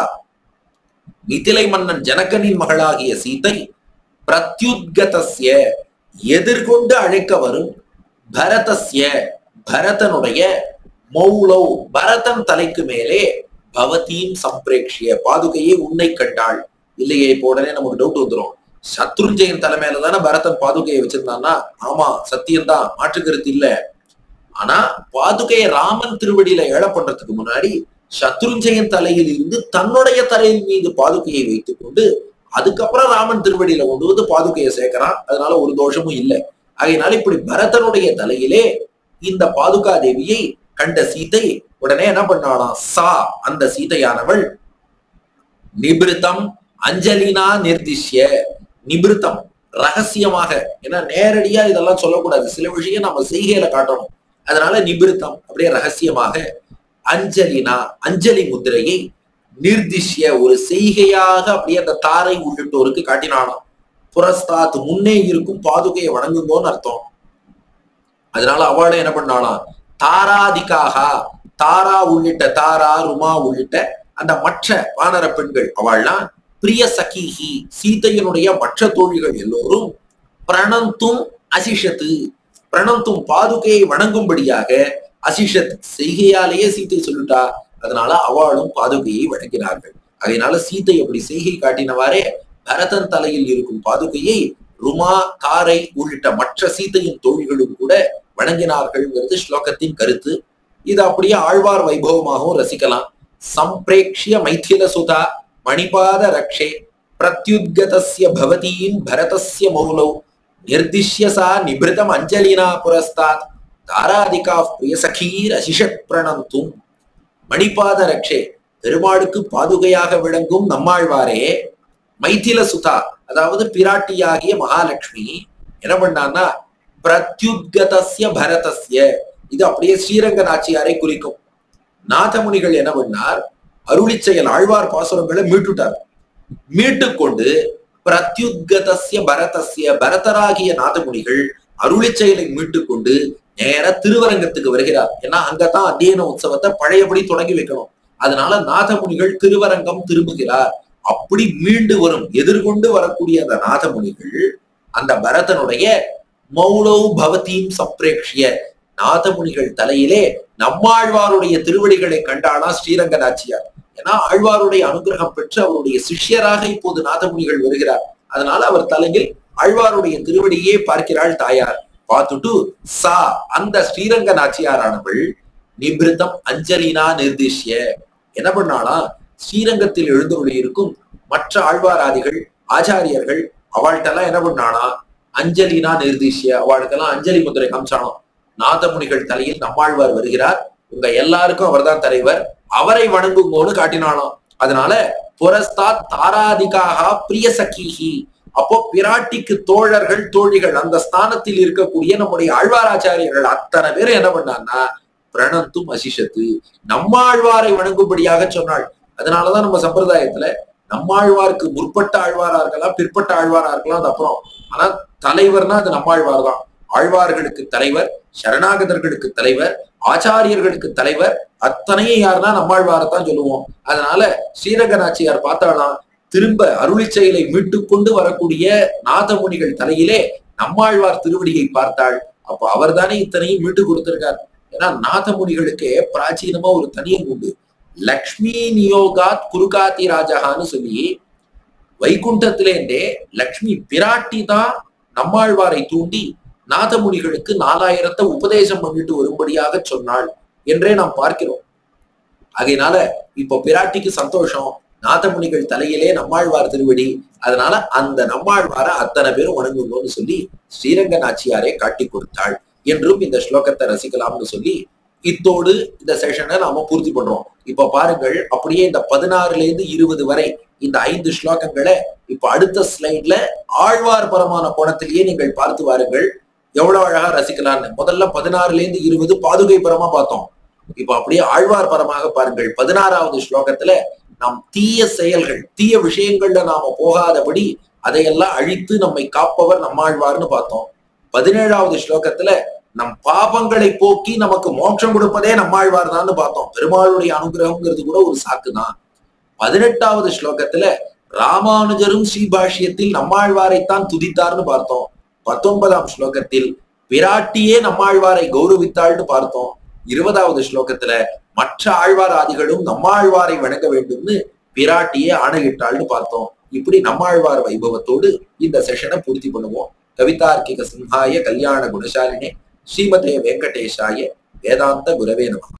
Speaker 1: மிதிலை மன்னன் ஜனகனின் மகளாகிய சீதை பிரத்யுத்கதஸ்ய எதிர்கொண்டு அழைக்க வரும் பரதஸ்ய பரதனுடைய மௌலௌ பரதன் தலைக்கு மேலே பவதீம் சம்பிரேக்ஷிய பாதுகையை உன்னை கண்டாள் இல்லையே இப்போ உடனே நமக்கு டவுட் வந்துடும் சத்ருஞ்சயன் தலைமையில தானே பரதன் பாதுகையை வச்சிருந்தான்னா ஆமா சத்தியம்தான் மாற்று கருத்து இல்ல ஆனா பாதுகையை ராமன் திருவடியில ஏழ பண்றதுக்கு முன்னாடி சத்ருஞ்சயன் தலையில் இருந்து தன்னுடைய தலையின் மீது பாதுகையை வைத்துக் கொண்டு அதுக்கப்புறம் ராமன் திருவடியில கொண்டு வந்து பாதுகையை சேர்க்கிறான் அதனால ஒரு தோஷமும் இல்லை ஆகையினால இப்படி பரதனுடைய தலையிலே இந்த பாதுகா தேவியை கண்ட சீதை உடனே என்ன பண்ணாலாம் சா அந்த சீதையானவள் நிபிருத்தம் அஞ்சலினா நிர்திஷ்ய நிபிருத்தம் ரகசியமாக ஏன்னா நேரடியா இதெல்லாம் சொல்லக்கூடாது சில விஷயம் நம்ம செய்கையில காட்டணும் அதனால நிபிருத்தம் அப்படியே ரகசியமாக அஞ்சலினா அஞ்சலி முத்திரையை நிர்திஷ்ய ஒரு செய்கையாக அப்படியே அந்த தாரை உள்ளிட்டோருக்கு காட்டினானாம் புரஸ்தாத் முன்னே இருக்கும் பாதுகையை வணங்குங்கோன்னு அர்த்தம் அதனால அவளை என்ன பண்ணாலாம் தாராதிக்காக தாரா உள்ளிட்ட தாரா ருமா உள்ளிட்ட அந்த மற்ற வானர பெண்கள் அவள்லாம் பிரிய சகிஹி சீதையனுடைய மற்ற தோழிகள் எல்லோரும் பிரணந்தும் அசிஷத்து பிரணந்தும் பாதுகையை வணங்கும்படியாக அசிஷத் செய்கையாலேயே சீத்தை சொல்லிட்டா அதனால அவளும் பாதுகையை வணங்கினார்கள் அதனால சீத்தை அப்படி செய்கை காட்டினவாறே பரதன் தலையில் இருக்கும் பாதுகையை ருமா தாரை உள்ளிட்ட மற்ற சீத்தையின் தோழிகளும் கூட வணங்கினார்கள்ங்கிறது ஸ்லோகத்தின் கருத்து இது அப்படியே ஆழ்வார் வைபவமாகவும் ரசிக்கலாம் சம்பிரேக்ஷிய மைथिல சுதா மணிபாத ரக்ஷே பிரத்யுத்கதஸ்ய பவதீம் பரதஸ்ய மௌலௌ நிர்திஷ்ய சா நிபிருதம் அஞ்சலினா புரஸ்தாத் தாராதிகா பிரியசகீர் அசிஷத் பிரணந்தும் மணிபாத ரக்ஷே பெருமாளுக்கு பாதுகையாக விளங்கும் நம்மாழ்வாரே மைथिல சுதா அதாவது பிராட்டியாகிய மகாலட்சுமி என்ன பண்ணான்னா பிரத்யுத்கதஸ்ய பரதஸ்ய இது அப்படியே ஸ்ரீரங்க நாச்சியாரை குறிக்கும் நாதமுனிகள் என்ன பண்ணார் அருளி செயல் ஆழ்வார் பாசுரங்களை மீட்டுட்டார் மீட்டு கொண்டு பிரத்யுத்கதஸ்ய பரதஸ்ய பரதராகிய நாதமுனிகள் அருளி செயலை மீட்டு கொண்டு நேர திருவரங்கத்துக்கு வருகிறார் ஏன்னா அங்கதான் அத்தியன உற்சவத்தை பழையபடி தொடங்கி வைக்கணும் அதனால நாதமுனிகள் திருவரங்கம் திரும்புகிறார் அப்படி மீண்டு வரும் எதிர்கொண்டு வரக்கூடிய அந்த நாதமுனிகள் அந்த பரதனுடைய மௌலௌ பவதீம் சப்ரேக்ஷிய நாதமுனிகள் தலையிலே நம்மாழ்வாருடைய திருவடிகளை கண்டானா ஸ்ரீரங்க நாச்சியார் ஏன்னா ஆழ்வாருடைய அனுகிரகம் பெற்று அவருடைய சிஷ்யராக இப்போது நாதமுனிகள் வருகிறார் அதனால அவர் தலையில் ஆழ்வாருடைய திருவடியே பார்க்கிறாள் தாயார் பார்த்துட்டு சா அந்த ஸ்ரீரங்க நாச்சியாரானவள் நிபிருத்தம் அஞ்சலினா நிர்திஷ்ய என்ன பண்ணாளா ஸ்ரீரங்கத்தில் எழுந்தருளி இருக்கும் மற்ற ஆழ்வாராதிகள் ஆச்சாரியர்கள் அவள்கிட்டலாம் என்ன பண்ணானா அஞ்சலினா நிர்திஷ்ய அவளுக்கெல்லாம் அஞ்சலி முத்திரை காமிச்சானோம் நாதமுனிகள் தலையில் நம்மாழ்வார் வருகிறார் உங்க எல்லாருக்கும் அவர்தான் தலைவர் அவரை வணங்குங்கோன்னு காட்டினானாம் அதனால புரஸ்தாத் தாராதிகாக பிரிய சகீஹி அப்போ பிராட்டிக்கு தோழர்கள் தோழிகள் அந்த ஸ்தானத்தில் இருக்கக்கூடிய நம்முடைய ஆழ்வாராச்சாரியர்கள் அத்தனை பேர் என்ன பண்ணான்னா பிரணந்தும் அசிஷத்து நம்மாழ்வாரை வணங்கும்படியாக சொன்னாள் அதனாலதான் நம்ம சம்பிரதாயத்துல நம்மாழ்வாருக்கு முற்பட்ட ஆழ்வாரா இருக்கலாம் பிற்பட்ட ஆழ்வாரா இருக்கலாம் அது அப்புறம் ஆனா தலைவர்னா அது நம்மாழ்வார் தான் ஆழ்வார்களுக்கு தலைவர் சரணாகதர்களுக்கு தலைவர் ஆச்சாரியர்களுக்கு தலைவர் அத்தனையும் யாருன்னா நம்மாழ்வாரை தான் சொல்லுவோம் அதனால ஸ்ரீரங்க நாச்சியார் பார்த்தாலாம் திரும்ப அருளி செயலை மீட்டு கொண்டு வரக்கூடிய நாதமுனிகள் தலையிலே நம்மாழ்வார் திருவடியை பார்த்தாள் அப்போ அவர் தானே இத்தனையும் மீட்டு கொடுத்திருக்கார் ஏன்னா நாதமுனிகளுக்கு பிராச்சீனமா ஒரு தனியம் உண்டு லக்ஷ்மி நியோகாத் குருகாதி ராஜகான்னு சொல்லி வைகுண்டத்திலேருந்தே லக்ஷ்மி பிராட்டி தான் நம்மாழ்வாரை தூண்டி நாதமுனிகளுக்கு நாலாயிரத்தை உபதேசம் பண்ணிட்டு வரும்படியாக சொன்னாள் என்றே நாம் பார்க்கிறோம் அதனால இப்போ பிராட்டிக்கு சந்தோஷம் நாதமுனிகள் தலையிலே நம்மாழ்வார் திருவடி அதனால அந்த நம்மாழ்வார அத்தனை பேரும் வணங்குங்கன்னு சொல்லி ஸ்ரீரங்க நாச்சியாரே காட்டி கொடுத்தாள் என்றும் இந்த ஸ்லோகத்தை ரசிக்கலாம்னு சொல்லி இத்தோடு இந்த செஷனை நாம பூர்த்தி பண்றோம் இப்ப பாருங்கள் அப்படியே இந்த பதினாறுல இருந்து இருபது வரை இந்த ஐந்து ஸ்லோகங்களை இப்ப அடுத்த ஸ்லைட்ல ஆழ்வார் பரமான கோணத்திலேயே நீங்கள் பார்த்து வாருங்கள் எவ்வளவு அழகா ரசிக்கலாம்னு முதல்ல பதினாறுல இருந்து இருபது பாதுகை பரமா பார்த்தோம் இப்ப அப்படியே ஆழ்வார் பரமாக பாருங்கள் பதினாறாவது ஸ்லோகத்துல நம் தீய செயல்கள் தீய விஷயங்கள்ல நாம போகாதபடி அதையெல்லாம் அழித்து நம்மை காப்பவர் நம்மாழ்வார்னு பார்த்தோம் பதினேழாவது ஸ்லோகத்துல நம் பாபங்களை போக்கி நமக்கு மோட்சம் கொடுப்பதே நம்மாழ்வார் தான் பார்த்தோம் பெருமாளுடைய அனுகிரகம்ங்கிறது கூட ஒரு சாக்கு தான் பதினெட்டாவது ஸ்லோகத்துல ராமானுஜரும் ஸ்ரீபாஷ்யத்தில் நம்மாழ்வாரைத்தான் துதித்தார்னு பார்த்தோம் பத்தொன்பதாம் ஸ்லோகத்தில் பிராட்டியே நம்மாழ்வாரை கௌரவித்தாள்னு பார்த்தோம் இருபதாவது ஸ்லோகத்துல மற்ற ஆழ்வார் ஆதிகளும் நம்மாழ்வாரை வணங்க வேண்டும்னு பிராட்டியே ஆணையிட்டாள்னு பார்த்தோம் இப்படி நம்மாழ்வார் வைபவத்தோடு இந்த செஷனை பூர்த்தி பண்ணுவோம் கவிதார்க்கிக சிம்ஹாய கல்யாண குணசாலினே ஸ்ரீமதே வெங்கடேஷாய வேதாந்த குரவே நம